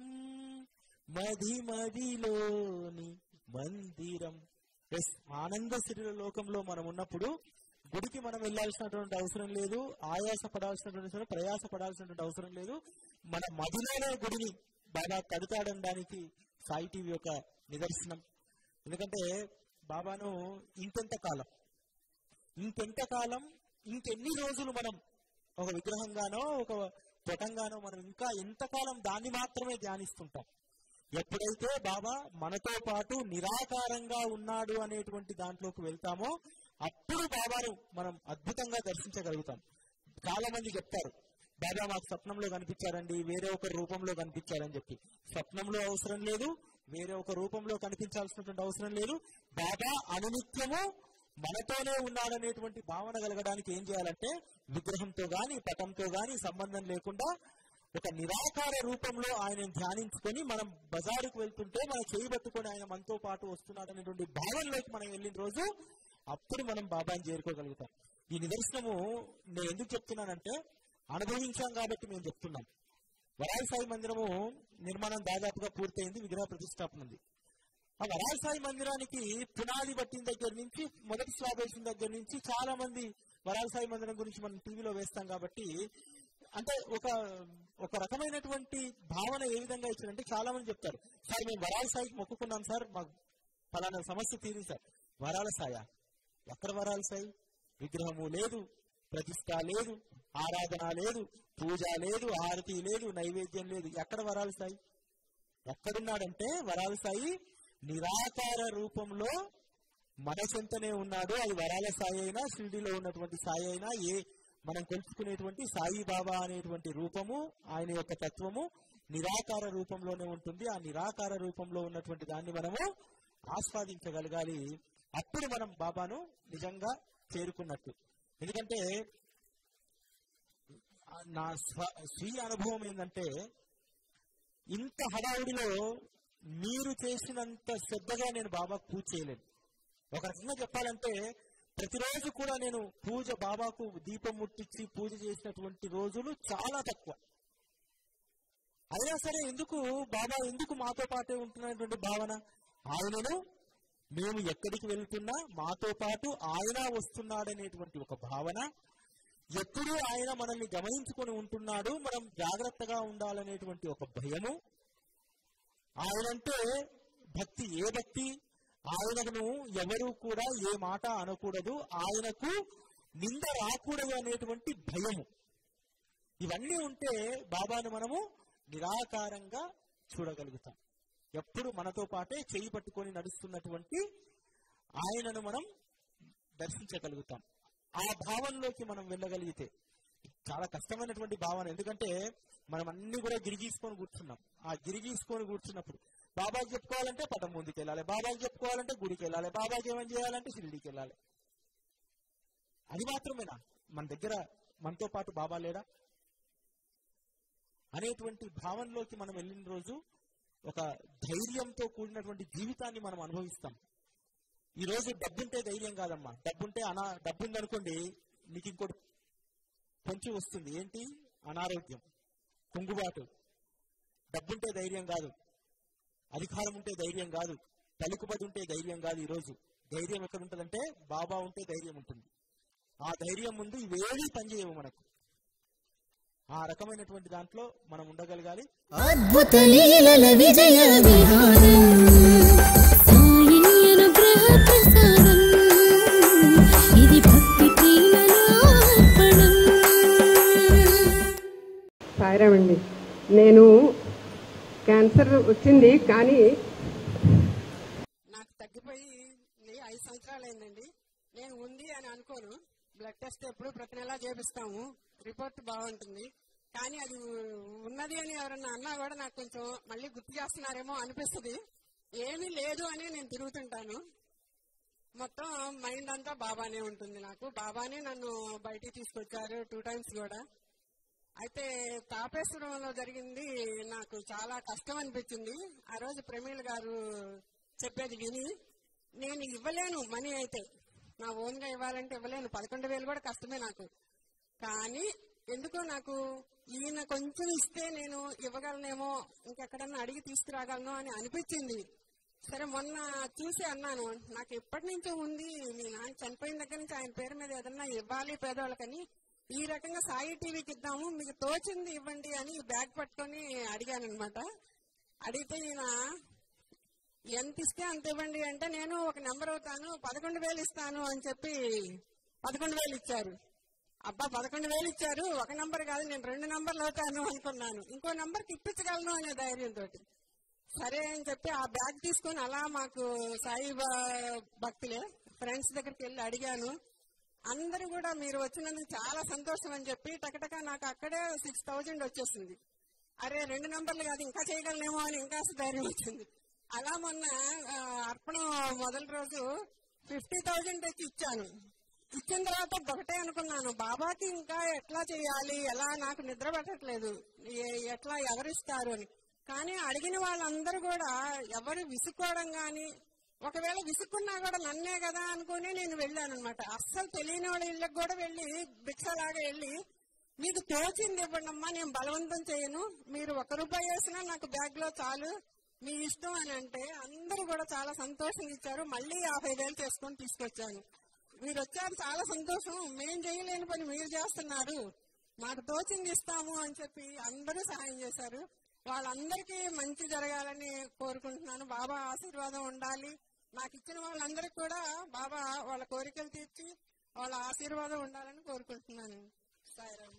మది మదిలోని మందిరం ఎస్ ఆనంద సిరుల లోకంలో మనం ఉన్నప్పుడు గుడికి మనం వెళ్ళాల్సినటువంటి అవసరం లేదు ఆయాస పడాల్సినటువంటి అవసరం, ప్రయాస పడాల్సినటువంటి అవసరం లేదు మన మదిలోనే గుడిని బాబా కడతాడనడానికి సాయి టీవీ యొక్క నిదర్శనం ఎందుకంటే బాబాను ఇంకెంత కాలం ఇంకెంత కాలం ఇంకెన్ని రోజులు మనం ఒక విగ్రహంగానో ఒక పటంగానో మనం ఇంకా ఎంతకాలం దాన్ని మాత్రమే ధ్యానిస్తుంటాం ఎప్పుడైతే బాబా మనతో పాటు నిరాకారంగా ఉన్నాడు అనేటువంటి దాంట్లోకి వెళ్తామో అప్పుడు బాబాను మనం అద్భుతంగా దర్శించగలుగుతాం చాలా మంది చెప్తారు బాబా మాకు స్వప్నంలో కనిపించారండి వేరే ఒక రూపంలో కనిపించారని చెప్పి స్వప్నంలో అవసరం లేదు వేరే ఒక రూపంలో కనిపించాల్సినటువంటి అవసరం లేదు బాబా అనునిత్యము మనతోనే ఉన్నాడనేటువంటి భావన కలగడానికి ఏం చేయాలంటే విగ్రహంతో గాని పటంతో గాని సంబంధం లేకుండా ఒక నిరాకార రూపంలో ఆయన ధ్యానించుకొని మనం బజారుకు వెళ్తుంటే మనం చేయి పట్టుకొని ఆయన మనతో పాటు వస్తున్నాడు అనేటువంటి భావనలోకి మనం వెళ్ళిన రోజు అప్పుడు మనం బాబాని చేరుకోగలుగుతాం ఈ నిదర్శనము నేను ఎందుకు చెప్తున్నానంటే అనుభవించాం కాబట్టి మేము చెప్తున్నాం వరాయి సాయి మందిరము నిర్మాణం దాదాపుగా పూర్తయింది విగ్రహ ప్రతిష్టాపన ఉంది ఆ వరాయి సాయి మందిరానికి పునాది పట్టిన దగ్గర నుంచి మొదటి స్లాబ్ వేసిన దగ్గర నుంచి చాలా మంది వరాయి సాయి మందిరం గురించి మనం టీవీలో వేస్తాం కాబట్టి అంటే ఒక ఒక రకమైనటువంటి భావన ఏ విధంగా ఇచ్చారంటే చాలా మంది చెప్తారు సార్ మేము వరాల సాయికి మొక్కుకున్నాం సార్ మాకు ఫలానా సమస్య తీరింది సార్ వరాల సాయ ఎక్కడ వరాల సాయి విగ్రహము లేదు ప్రతిష్ట లేదు ఆరాధన లేదు పూజ లేదు హారతి లేదు నైవేద్యం లేదు ఎక్కడ వరాల సాయి ఎక్కడున్నాడంటే వరాల సాయి నిరాకార రూపంలో మన చెంతనే ఉన్నాడు అది వరాల సాయి అయినా షిరిడిలో ఉన్నటువంటి సాయి అయినా ఏ మనం కొలుచుకునేటువంటి సాయి బాబా అనేటువంటి రూపము ఆయన యొక్క తత్వము నిరాకార రూపంలోనే ఉంటుంది ఆ నిరాకార రూపంలో ఉన్నటువంటి దాన్ని మనము ఆస్వాదించగలగాలి అప్పుడు మనం బాబాను నిజంగా చేరుకున్నట్టు ఎందుకంటే ఆ నా స్వ- స్వీయ అనుభవం ఏంటంటే ఇంత హడావుడిలో మీరు చేసినంత శ్రద్ధగా నేను బాబాకు పూజ చేయలేను ఒక రకంగా చెప్పాలంటే ప్రతిరోజు కూడా నేను పూజ బాబాకు దీపం ముట్టించి పూజ చేసినటువంటి రోజులు చాలా తక్కువ అయినా సరే ఎందుకు బాబా ఎందుకు మాతో పాటే ఉంటున్నటువంటి భావన ఆయనను మేము ఎక్కడికి వెళ్తున్నా మాతో పాటు ఆయన వస్తున్నాడనేటువంటి ఒక భావన ఎప్పుడూ ఆయన మనల్ని గమనించుకొని ఉంటున్నాడు మనం జాగ్రత్తగా ఉండాలనేటువంటి ఒక భయము ఆయనంటే భక్తి ఏ భక్తి ఆయనను ఎవరు కూడా ఏ మాట అనకూడదు ఆయనకు నింద రాకూడదు అనేటువంటి భయము ఇవన్నీ ఉంటే బాబాను మనము నిరాకారంగా చూడగలుగుతాం ఎప్పుడు మనతో పాటే చేయి పట్టుకొని నడుస్తున్నటువంటి ఆయనను మనం దర్శించగలుగుతాం ఆ భావనలోకి మనం వెళ్ళగలిగితే చాలా కష్టమైనటువంటి భావన ఎందుకంటే మనం అన్ని కూడా గిరిగీసుకొని కూర్చున్నాం ఆ గిరిగీసుకొని కూర్చున్నప్పుడు బాబాకి చెప్పుకోవాలంటే పటం ముందుకు వెళ్ళాలి బాబాకి చెప్పుకోవాలంటే గుడికి వెళ్ళాలి బాబాకి ఏమని చేయాలంటే షిరిడికి వెళ్ళాలి అది మాత్రమేనా మన దగ్గర మనతో పాటు బాబా లేడా అనేటువంటి భావనలోకి మనం వెళ్ళిన రోజు ఒక ధైర్యంతో కూడినటువంటి జీవితాన్ని మనం అనుభవిస్తాం ఈ రోజు డబ్బుంటే ధైర్యం కాదమ్మా డబ్బుంటే అనా డబ్బు ఉందనుకోండి నీకు ఇంకోటి పొంచి వస్తుంది ఏంటి అనారోగ్యం కుంగుబాటు డబ్బుంటే ధైర్యం కాదు అధికారం ఉంటే ధైర్యం కాదు పలుకుబడి ఉంటే ధైర్యం కాదు ఈ రోజు ధైర్యం ఎక్కడ ఉంటుందంటే బాబా ఉంటే ధైర్యం ఉంటుంది ఆ ధైర్యం ముందు ఇవేవి పనిచేయవు మనకు ఆ రకమైనటువంటి దాంట్లో మనం ఉండగలగాలి అద్భుత లీలల విజయ విహారం సాయి అనుగ్రహ ప్రసాదం ఇది భక్తి ప్రేమలో అర్పణం సాయిరామ్ అండి నేను క్యాన్సర్ వచ్చింది కానీ నాకు తగ్గిపోయి నే- ఐదు సంవత్సరాలు అయిందండి నేను ఉంది అని అనుకోను బ్లడ్ టెస్ట్ ఎప్పుడు ప్రతి నెలా చేపిస్తాము రిపోర్ట్ బాగుంటుంది కానీ అది ఉ- ఉన్నది అని ఎవరన్నా అన్నా కూడా నాకు కొంచెం మళ్ళీ గుర్తు చేస్తున్నారేమో అనిపిస్తుంది ఏమీ లేదు అని నేను తిరుగుతుంటాను మొత్తం మైండ్ అంతా బాబానే ఉంటుంది నాకు బాబానే నన్ను బయటికి తీసుకొచ్చారు టూ టైమ్స్ కూడా అయితే తాపేశ్వరంలో జరిగింది నాకు చాలా కష్టం అనిపించింది ఆ రోజు ప్రమీళ్ గారు చెప్పేది విని నేను ఇవ్వలేను మనీ అయితే నా ఓన్ గా ఇవ్వాలంటే ఇవ్వలేను పదకొండు వేలు కూడా కష్టమే నాకు కానీ ఎందుకో నాకు ఈయన కొంచెం ఇస్తే నేను ఇవ్వగలనేమో ఇంకెక్కడన్నా అడిగి తీసుకురాగలను అని అనిపించింది సరే మొన్న చూసి అన్నాను నాకు ఎప్పటి నుంచో ఉంది మీ నాన్న చనిపోయిన దగ్గర నుంచి ఆయన పేరు మీద ఏదన్నా ఇవ్వాలి పేదవాళ్ళకని ఈ రకంగా సాయి టీవీకి ఇద్దాము మీకు తోచింది ఇవ్వండి అని బ్యాగ్ పట్టుకొని అడిగాను అనమాట అడిగితే ఈయన ఎంత ఇస్తే అంత ఇవ్వండి అంటే నేను ఒక నెంబర్ అవుతాను పదకొండు వేలు ఇస్తాను అని చెప్పి పదకొండు వేలు ఇచ్చారు అబ్బా పదకొండు వేలు ఇచ్చారు ఒక నంబర్ కాదు నేను రెండు నంబర్లు అవుతాను అనుకున్నాను ఇంకో నంబర్కి ఇప్పించగలను అనే ధైర్యంతో సరే అని చెప్పి ఆ బ్యాగ్ తీసుకొని అలా మాకు సాయి బా- భక్తులే ఫ్రెండ్స్ దగ్గరికి వెళ్ళి అడిగాను అందరూ కూడా మీరు వచ్చినందుకు చాలా సంతోషం అని చెప్పి టకటక నాకు అక్కడే సిక్స్ థౌజండ్ వచ్చేసింది అరే రెండు నంబర్లు కాదు ఇంకా చేయగలనేమో అని ఇంకా ధైర్యం వచ్చింది అలా మొన్న ఆ, అర్పణ మొదటి రోజు ఫిఫ్టీ థౌజండ్ తెచ్చి ఇచ్చాను ఇచ్చిన తర్వాత ఒకటే అనుకున్నాను బాబాకి ఇంకా ఎట్లా చేయాలి ఎలా నాకు నిద్ర పట్టట్లేదు ఏ- ఎట్లా ఎవరిస్తారు అని కానీ అడిగిన వాళ్ళందరూ కూడా ఎవరు విసుక్కోవడం గాని ఒకవేళ విసుక్కున్నా కూడా నన్నే కదా అనుకుని నేను వెళ్ళాను అనమాట అస్సలు తెలియని వాళ్ళ ఇళ్ళకి కూడా వెళ్ళి భిక్షలాగా వెళ్ళి మీకు తోచింది ఇవ్వండి అమ్మా నేను బలవంతం చేయను మీరు ఒక రూపాయి వేసినా నాకు బ్యాగ్ లో చాలు మీ ఇష్టం అని అంటే అందరూ కూడా చాలా సంతోషంగా ఇచ్చారు మళ్ళీ యాభై వేలు చేసుకొని తీసుకొచ్చాను మీరు వచ్చారు చాలా సంతోషం మేం చేయలేని పని మీరు చేస్తున్నారు మాకు తోచింది ఇస్తాము అని చెప్పి అందరూ సహాయం చేశారు వాళ్ళందరికీ మంచి జరగాలని కోరుకుంటున్నాను బాబా ఆశీర్వాదం ఉండాలి నాకు ఇచ్చిన వాళ్ళందరికీ కూడా బాబా వాళ్ళ కోరికలు తీర్చి వాళ్ళ ఆశీర్వాదం ఉండాలని కోరుకుంటున్నాను సాయిరామ్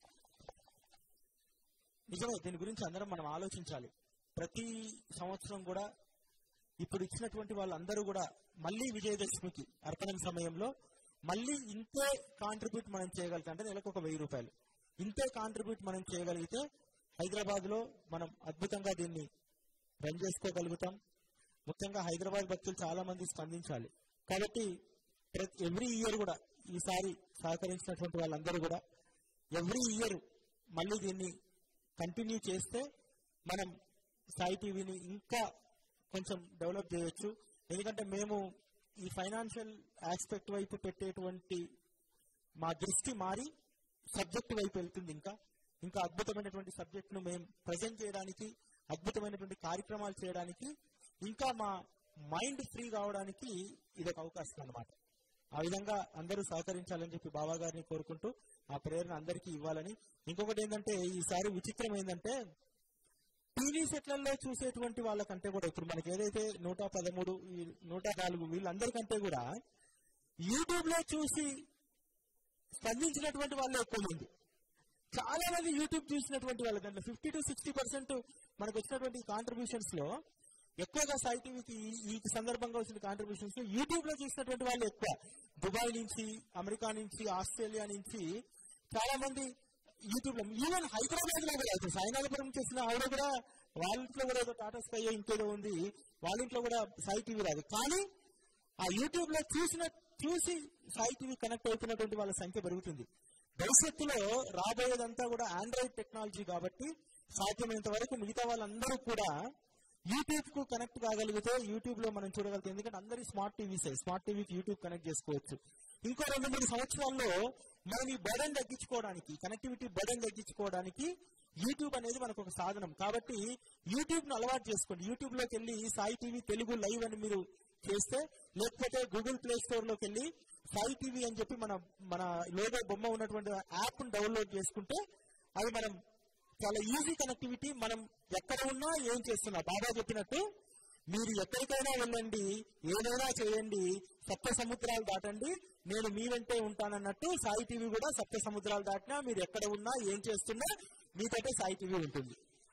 నిజమే దీని గురించి అందరం మనం ఆలోచించాలి ప్రతి సంవత్సరం కూడా ఇప్పుడు ఇచ్చినటువంటి వాళ్ళందరూ కూడా మళ్ళీ విజయదశమికి అర్పణ సమయంలో మళ్ళీ ఇంతే కాంట్రిబ్యూట్ మనం చేయగలుగుతాం అంటే నెలకు ఒక వెయ్యి రూపాయలు ఇంతే కాంట్రిబ్యూట్ మనం చేయగలిగితే హైదరాబాద్ లో మనం అద్భుతంగా దీన్ని రన్ చేసుకోగలుగుతాం ముఖ్యంగా హైదరాబాద్ భక్తులు చాలా మంది స్పందించాలి కాబట్టి ప్రతి ఎవ్రీ ఇయర్ కూడా ఈసారి సహకరించినటువంటి వాళ్ళందరూ కూడా ఎవ్రీ ఇయర్ మళ్ళీ దీన్ని కంటిన్యూ చేస్తే మనం సాయి టీవీని ఇంకా కొంచెం డెవలప్ చేయొచ్చు ఎందుకంటే మేము ఈ ఫైనాన్షియల్ ఆస్పెక్ట్ వైపు పెట్టేటువంటి మా దృష్టి మారి సబ్జెక్ట్ వైపు వెళ్తుంది ఇంకా ఇంకా అద్భుతమైనటువంటి సబ్జెక్ట్ ను మేము ప్రజెంట్ చేయడానికి అద్భుతమైనటువంటి కార్యక్రమాలు చేయడానికి ఇంకా మా మైండ్ ఫ్రీ కావడానికి ఇది ఒక అవకాశం అన్నమాట ఆ విధంగా అందరూ సహకరించాలని చెప్పి బాబా గారిని కోరుకుంటూ ఆ ప్రేరణ అందరికీ ఇవ్వాలని ఇంకొకటి ఏంటంటే ఈసారి విచిత్రం ఏంటంటే టీవీ సెట్లలో చూసేటువంటి వాళ్ళకంటే కూడా ఇప్పుడు మనకి ఏదైతే నూట పదమూడు ఈ నూట నాలుగు వీళ్ళందరికంటే కూడా యూట్యూబ్ లో చూసి స్పందించినటువంటి వాళ్ళే ఎక్కువ మంది చాలా మంది యూట్యూబ్ చూసినటువంటి వాళ్ళ దాంట్లో ఫిఫ్టీ టు సిక్స్టీ పర్సెంట్ మనకు వచ్చినటువంటి కాంట్రిబ్యూషన్స్ లో ఎక్కువగా సాయి టీవీకి ఈ- ఈ సందర్భంగా వచ్చిన కాంట్రిబ్యూషన్స్ యూట్యూబ్ లో చూసినటువంటి వాళ్ళు ఎక్కువ దుబాయ్ నుంచి అమెరికా నుంచి ఆస్ట్రేలియా నుంచి చాలా మంది యూట్యూబ్ లో ఈవెన్ హైదరాబాద్ లో కూడా ఇప్పుడు సాయినాథపురం చేసిన ఆవిడ కూడా వాళ్ళ ఇంట్లో కూడా ఏదో టాటా స్కై ఇంకేదో ఉంది వాళ్ళ ఇంట్లో కూడా సాయి టీవీ రాదు కానీ ఆ యూట్యూబ్ లో చూసిన చూసి సాయి టీవీ కనెక్ట్ అవుతున్నటువంటి వాళ్ళ సంఖ్య పెరుగుతుంది భవిష్యత్తులో రాబోయేదంతా కూడా ఆండ్రాయిడ్ టెక్నాలజీ కాబట్టి సాధ్యమైనంత వరకు మిగతా వాళ్ళందరూ కూడా యూట్యూబ్ కు కనెక్ట్ కాగలిగితే యూట్యూబ్ లో మనం చూడగలుగుతాం ఎందుకంటే అందరి స్మార్ట్ టీవీసే స్మార్ట్ టీవీకి యూట్యూబ్ కనెక్ట్ చేసుకోవచ్చు ఇంకో రెండు మూడు సంవత్సరాల్లో మనం ఈ బర్డన్ తగ్గించుకోవడానికి కనెక్టివిటీ బర్డన్ తగ్గించుకోవడానికి యూట్యూబ్ అనేది మనకు ఒక సాధనం కాబట్టి యూట్యూబ్ ను అలవాటు చేసుకోండి యూట్యూబ్ లోకి వెళ్ళి సాయి టీవీ తెలుగు లైవ్ అని మీరు చేస్తే లేకపోతే గూగుల్ ప్లే స్టోర్ లోకి వెళ్ళి సాయి టీవీ అని చెప్పి మన మన లోగో బొమ్మ ఉన్నటువంటి యాప్ ను డౌన్లోడ్ చేసుకుంటే అది మనం చాలా ఈజీ కనెక్టివిటీ మనం ఎక్కడ ఉన్నా ఏం చేస్తున్నా బాబా చెప్పినట్టు మీరు ఎక్కడికైనా వెళ్ళండి ఏదైనా చేయండి సప్త సముద్రాలు దాటండి నేను మీ వెంటే ఉంటానన్నట్టు సాయి టీవీ కూడా సప్త సముద్రాలు దాటినా మీరు ఎక్కడ ఉన్నా ఏం చేస్తున్నా మీతోటే సాయి టీవీ ఉంటుంది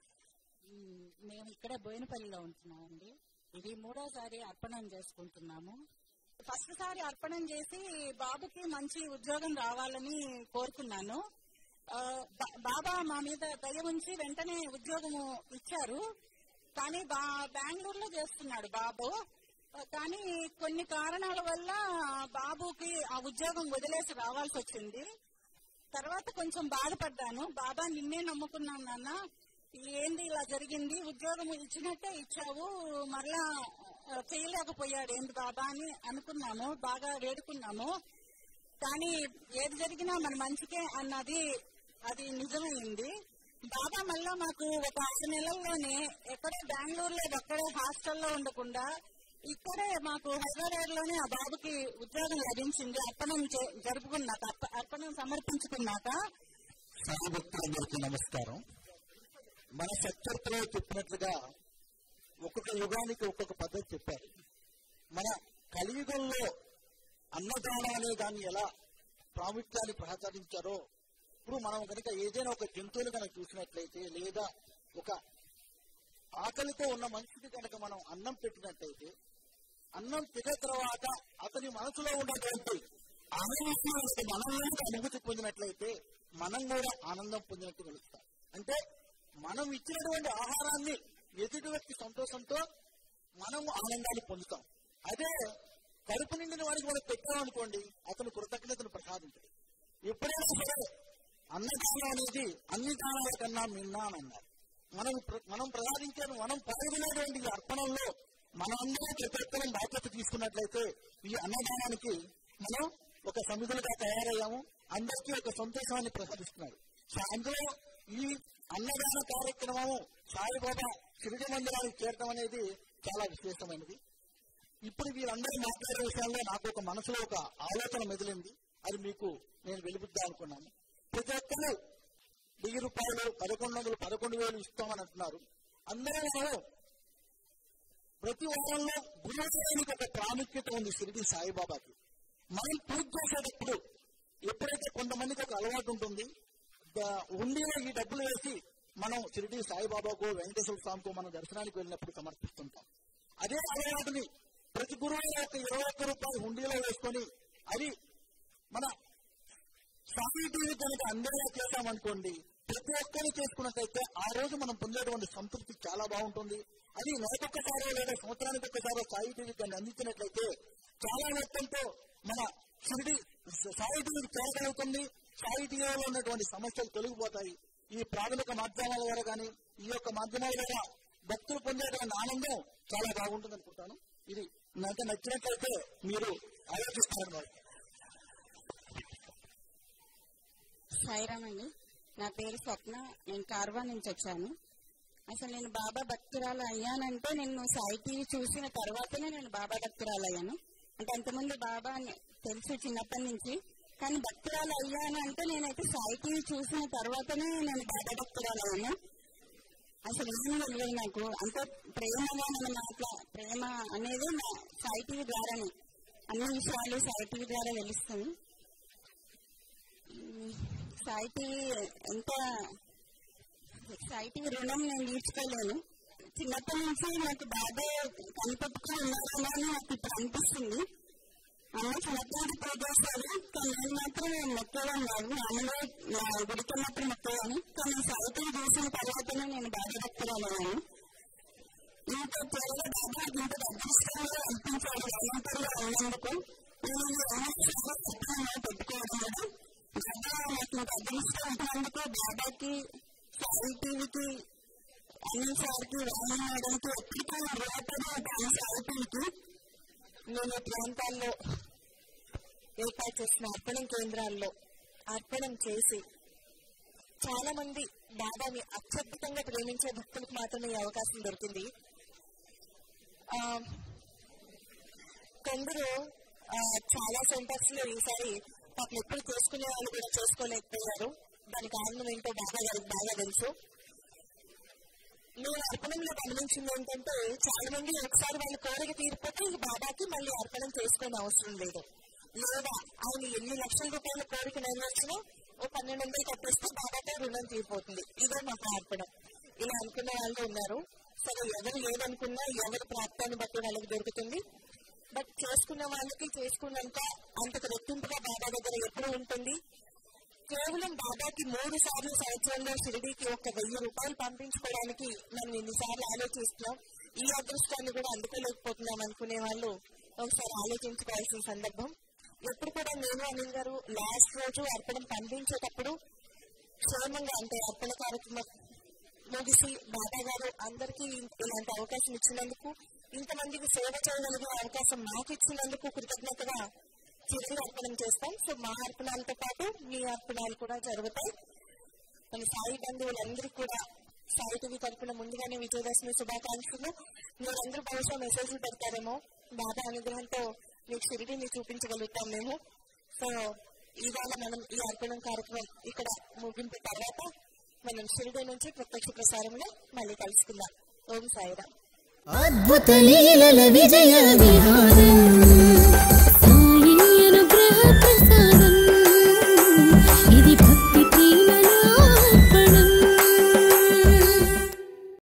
మ్, మేము ఇక్కడే బోయినపల్లిలో ఉంటున్నామండి ఇది మూడోసారి అర్పణం చేసుకుంటున్నాము ఫస్ట్ సారి అర్పణం చేసి బాబుకి మంచి ఉద్యోగం రావాలని కోరుకున్నాను ఆ, బా- బాబా మా మీద దయ ఉంచి వెంటనే ఉద్యోగము ఇచ్చారు కానీ బా బెంగళూరులో చేస్తున్నాడు బాబు ఆ, కానీ కొన్ని కారణాల వల్ల బాబుకి ఆ ఉద్యోగం వదిలేసి రావాల్సి వచ్చింది తర్వాత కొంచెం బాధపడ్డాను బాబా నిన్నే నమ్ముకున్నాను నాన్న ఏంది ఇలా జరిగింది ఉద్యోగం ఇచ్చినట్టే ఇచ్చావు మరలా ఆ, చేయలేకపోయాడు ఏంది బాబా అని అనుకున్నాము బాగా వేడుకున్నాము కానీ ఏది జరిగినా మన మంచికే అన్నది అది నిజమైంది బాబా మళ్ళా మాకు ఒక ఆరు నెలల్లోనే ఎక్కడో బెంగళూరులో ఎక్కడే హాస్టల్లో ఉండకుండా ఇక్కడే మాకు హైదరాబాద్ లోనే ఆ బాబుకి ఉద్యోగం లభించింది అర్పణం చే- జరుపుకున్నాక అర్ప- అర్పణం సమర్పించుకున్నాక సాయి భక్తులందరికీ నమస్కారం మన సత్యత్లో చెప్పినట్లుగా ఒక్కొక్క యుగానికి ఒక్కొక్క పద్ధతి చెప్పారు మన కలియుగంలో అన్నదానం అనే దాన్ని ఎలా ప్రాముఖ్యాన్ని ప్రసాదించారో ఇప్పుడు మనం కనుక ఏదైనా ఒక జంతువుని కనుక చూసినట్లయితే లేదా ఒక ఆకలితో ఉన్న మనిషికి కనుక మనం అన్నం పెట్టినట్లయితే అన్నం తిన్న తర్వాత అతని మనసులో ఉన్నటువంటి ఆనందం మనల్ని అనుభూతి పొందినట్లయితే మనం కూడా ఆనందం పొందినట్టు కలుగుతాం అంటే మనం ఇచ్చినటువంటి ఆహారాన్ని ఎదుటి వ్యక్తి సంతోషంతో మనం ఆనందాన్ని పొందుతాం అదే కడుపు నిండిన వారికి మనం పెట్టామనుకోండి అతను కృతజ్ఞతను ప్రసాదించడు ఎప్పుడైనా సరే అన్నదానం అనేది అన్ని దానాల కన్నా మిన్నా అని అన్నారు మనం ప్ర- మనం ప్రసాదించే మనం పాల్గొనేటువంటి ఈ అర్పణంలో మనందరం ప్రతి ఒక్కరం బాధ్యత తీసుకున్నట్లయితే ఈ అన్నదానానికి మనం ఒక సమిధులుగా తయారయ్యాము అందరికీ ఒక సంతోషాన్ని ప్రసాదిస్తున్నాడు సో అందులో ఈ అన్నదాన కార్యక్రమము సాయిబాబా షిరిడి మందిరానికి చేరడం అనేది చాలా విశేషమైనది ఇప్పుడు వీరందరూ మాట్లాడే విషయాల్లో నాకు ఒక మనసులో ఒక ఆలోచన మెదిలింది అది మీకు నేను వెలుపుద్దాం అనుకున్నాను ప్రతి ఒక్కరు వెయ్యి రూపాయలు పదకొండు వందలు పదకొండు వేలు ఇస్తామని అంటున్నారు అందరూ మనం ప్రతి వారంలో గురువారానికి ఒక ప్రాముఖ్యత ఉంది షిరిడి సాయిబాబాకి మనం పూజ చేసేటప్పుడు ఎప్పుడైతే కొంతమందికి ఒక అలవాటు ఉంటుంది ద- హుండీలో ఈ డబ్బులు వేసి మనం షిరిడి సాయిబాబాకు వెంకటేశ్వర స్వామికి మనం దర్శనానికి వెళ్ళినప్పుడు సమర్పిస్తుంటాం అదే అలవాటుని ప్రతి గురువారం ఒక ఇరవై ఒక్క రూపాయలు హుండీలో వేసుకొని అది మన స్వామి టీవీ కనుక అందరిలో చేశామనుకోండి ప్రతి ఒక్కరు చేసుకున్నట్టయితే ఆ రోజు మనం పొందేటువంటి సంతృప్తి చాలా బాగుంటుంది అది నెలకొక్కసారో లేదా సంవత్సరానికి ఒక్కసారో సాయి టీవీ దాన్ని అందించినట్లయితే చాలా మొత్తంతో మన షిరిడి సాయి టీవీకి చేరగలుగుతుంది సాయి టీవీలో ఉన్నటువంటి సమస్యలు తొలగిపోతాయి ఈ ప్రాథమిక మాధ్యమాల ద్వారా కానీ ఈ యొక్క మాధ్యమాల ద్వారా భక్తులు పొందేటువంటి ఆనందం చాలా బాగుంటుంది అనుకుంటాను ఇది నాకు నచ్చినట్లయితే మీరు ఆలోచిస్తారన్నమాట సాయిరామ్ అండి నా పేరు స్వప్న నేను కార్వా నుంచి వచ్చాను అసలు నేను బాబా భక్తురాలు అయ్యానంటే నేను సాయి టీవీ చూసిన తర్వాతనే నేను బాబా భక్తురాలు అయ్యాను అంటే అంతకుముందు బాబా అని తెలుసు చిన్నప్పటి నుంచి కానీ భక్తురాలు అయ్యాను అంటే నేనైతే సాయి టీవీ చూసిన తర్వాతనే నేను బాబా భక్తురాలు అయ్యాను అసలు ఏం తెలియదు నాకు అంత ప్రేమగా మనం మాట్లా ప్రేమ అనేది నా సాయి టీవీ ద్వారానే అన్ని విషయాలు సాయి టీవీ ద్వారా తెలుస్తుంది సాయి టీవీ ఎంత సాయి టీవీ రుణం నేను తీర్చుకోలేను చిన్నప్పటి నుంచి నాకు బాగా కనిపెట్టుకుని ఉన్నారేమో అని నాకు ఇప్పుడు అనిపిస్తుంది అమ్మ చిన్నప్పటి పూజ చేశారు కానీ నేను మాత్రం నేను మొక్కేదాన్ని కాదు మామూలుగా నా గుడికి ఉన్నప్పుడు మొక్కేదాన్ని కానీ సాయి టీవీ చూసిన తర్వాతనే నేను బాగా భక్తురాలయ్యాను ఇంత త్వరగా బాబా ఇంత అదృష్టంగా అనిపించాడు అనంతరంగా ఉన్నందుకు నేను ఈ అనంతరంగా సత్యంగా పెట్టుకోవడం కూడా బాబా నాకు ఇంత అదృష్టం ఉంటున్నందుకు బాబాకి సాయి టీవీకి అనిల్ సార్కి రామన్ మేడంకి ఎప్పటికీ రుణపడి ఉంటాను సాయి టీవీకి నేను ఈ ప్రాంతాల్లో ఏర్పాటు చేసిన అర్పణం కేంద్రాల్లో అర్పణం చేసి చాలా మంది బాబాని అత్యద్భుతంగా ప్రేమించే భక్తులకు మాత్రమే ఈ అవకాశం దొరికింది ఆ, కొందరు ఆ, చాలా సెంటర్స్ లో ఈసారి పాపం ఎప్పుడు చేసుకునే వాళ్ళు కూడా చేసుకోలేకపోయారు దాని కారణం ఏంటో బాగా గారికి బాగా తెలుసు నేను అర్పణంలో గమనించింది ఏంటంటే చాలా మంది ఒకసారి వాళ్ళ కోరిక తీరిపోతే ఈ బాబాకి మళ్ళీ అర్పణం చేసుకునే అవసరం లేదు లేదా ఆయన ఎన్ని లక్షల రూపాయల కోరిక నెరవేర్చినా ఓ పన్నెండు వందలు కట్టేస్తే బాబాతో రుణం తీరిపోతుంది ఇదే మహా అర్పణం ఇలా అనుకునే వాళ్ళు ఉన్నారు సరే ఎవరు ఏదనుకున్నా ఎవరి ప్రాప్తాన్ని బట్టి వాళ్ళకి దొరుకుతుంది బట్ చేసుకున్న వాళ్ళకి చేసుకున్నంత అంతకు రెట్టింపుగా బాబా దగ్గర ఎప్పుడు ఉంటుంది కేవలం బాబాకి మూడు సార్లు సంవత్సరంలో షిరిడీకి ఒక వెయ్యి రూపాయలు పంపించుకోవడానికి మనం ఎన్నిసార్లు ఆలోచిస్తున్నాం ఈ అదృష్టాన్ని కూడా అందుకోలేకపోతున్నాం అనుకునే వాళ్ళు ఒకసారి ఆలోచించుకోవాల్సిన సందర్భం ఎప్పుడు కూడా నేను అనిల్ గారు లాస్ట్ రోజు అర్పణం పంపించేటప్పుడు క్షేమంగా అంటే అర్పణ కార్యక్రమం ముగిసి బాబా గారు అందరికీ ఇలాంటి అవకాశం ఇచ్చినందుకు ఇంతమందికి సేవ చేయగలిగే అవకాశం మాకు ఇచ్చినందుకు కృతజ్ఞతగా చిరుగు అర్పణం చేస్తాం సో మా అర్పణాలతో పాటు మీ అర్పణాలు కూడా జరుగుతాయి మన సాయి బంధువులందరికీ కూడా సాయి టీవీ తరఫున ముందుగానే విజయదశమి శుభాకాంక్షలు మీరందరూ బహుశా మెసేజ్లు పెడతారేమో బాబా అనుగ్రహంతో మీకు షిరిడిని చూపించగలుగుతాం మేము సో ఇవాళ మనం ఈ అర్పణం కార్యక్రమం ఇక్కడ ముగింపు తర్వాత మనం షిరిడి నుంచి ప్రత్యక్ష ప్రసారంలో మళ్ళీ కలుసుకుందాం ఓం సాయిరామ్ అద్భుత లీలల విజయ విహారం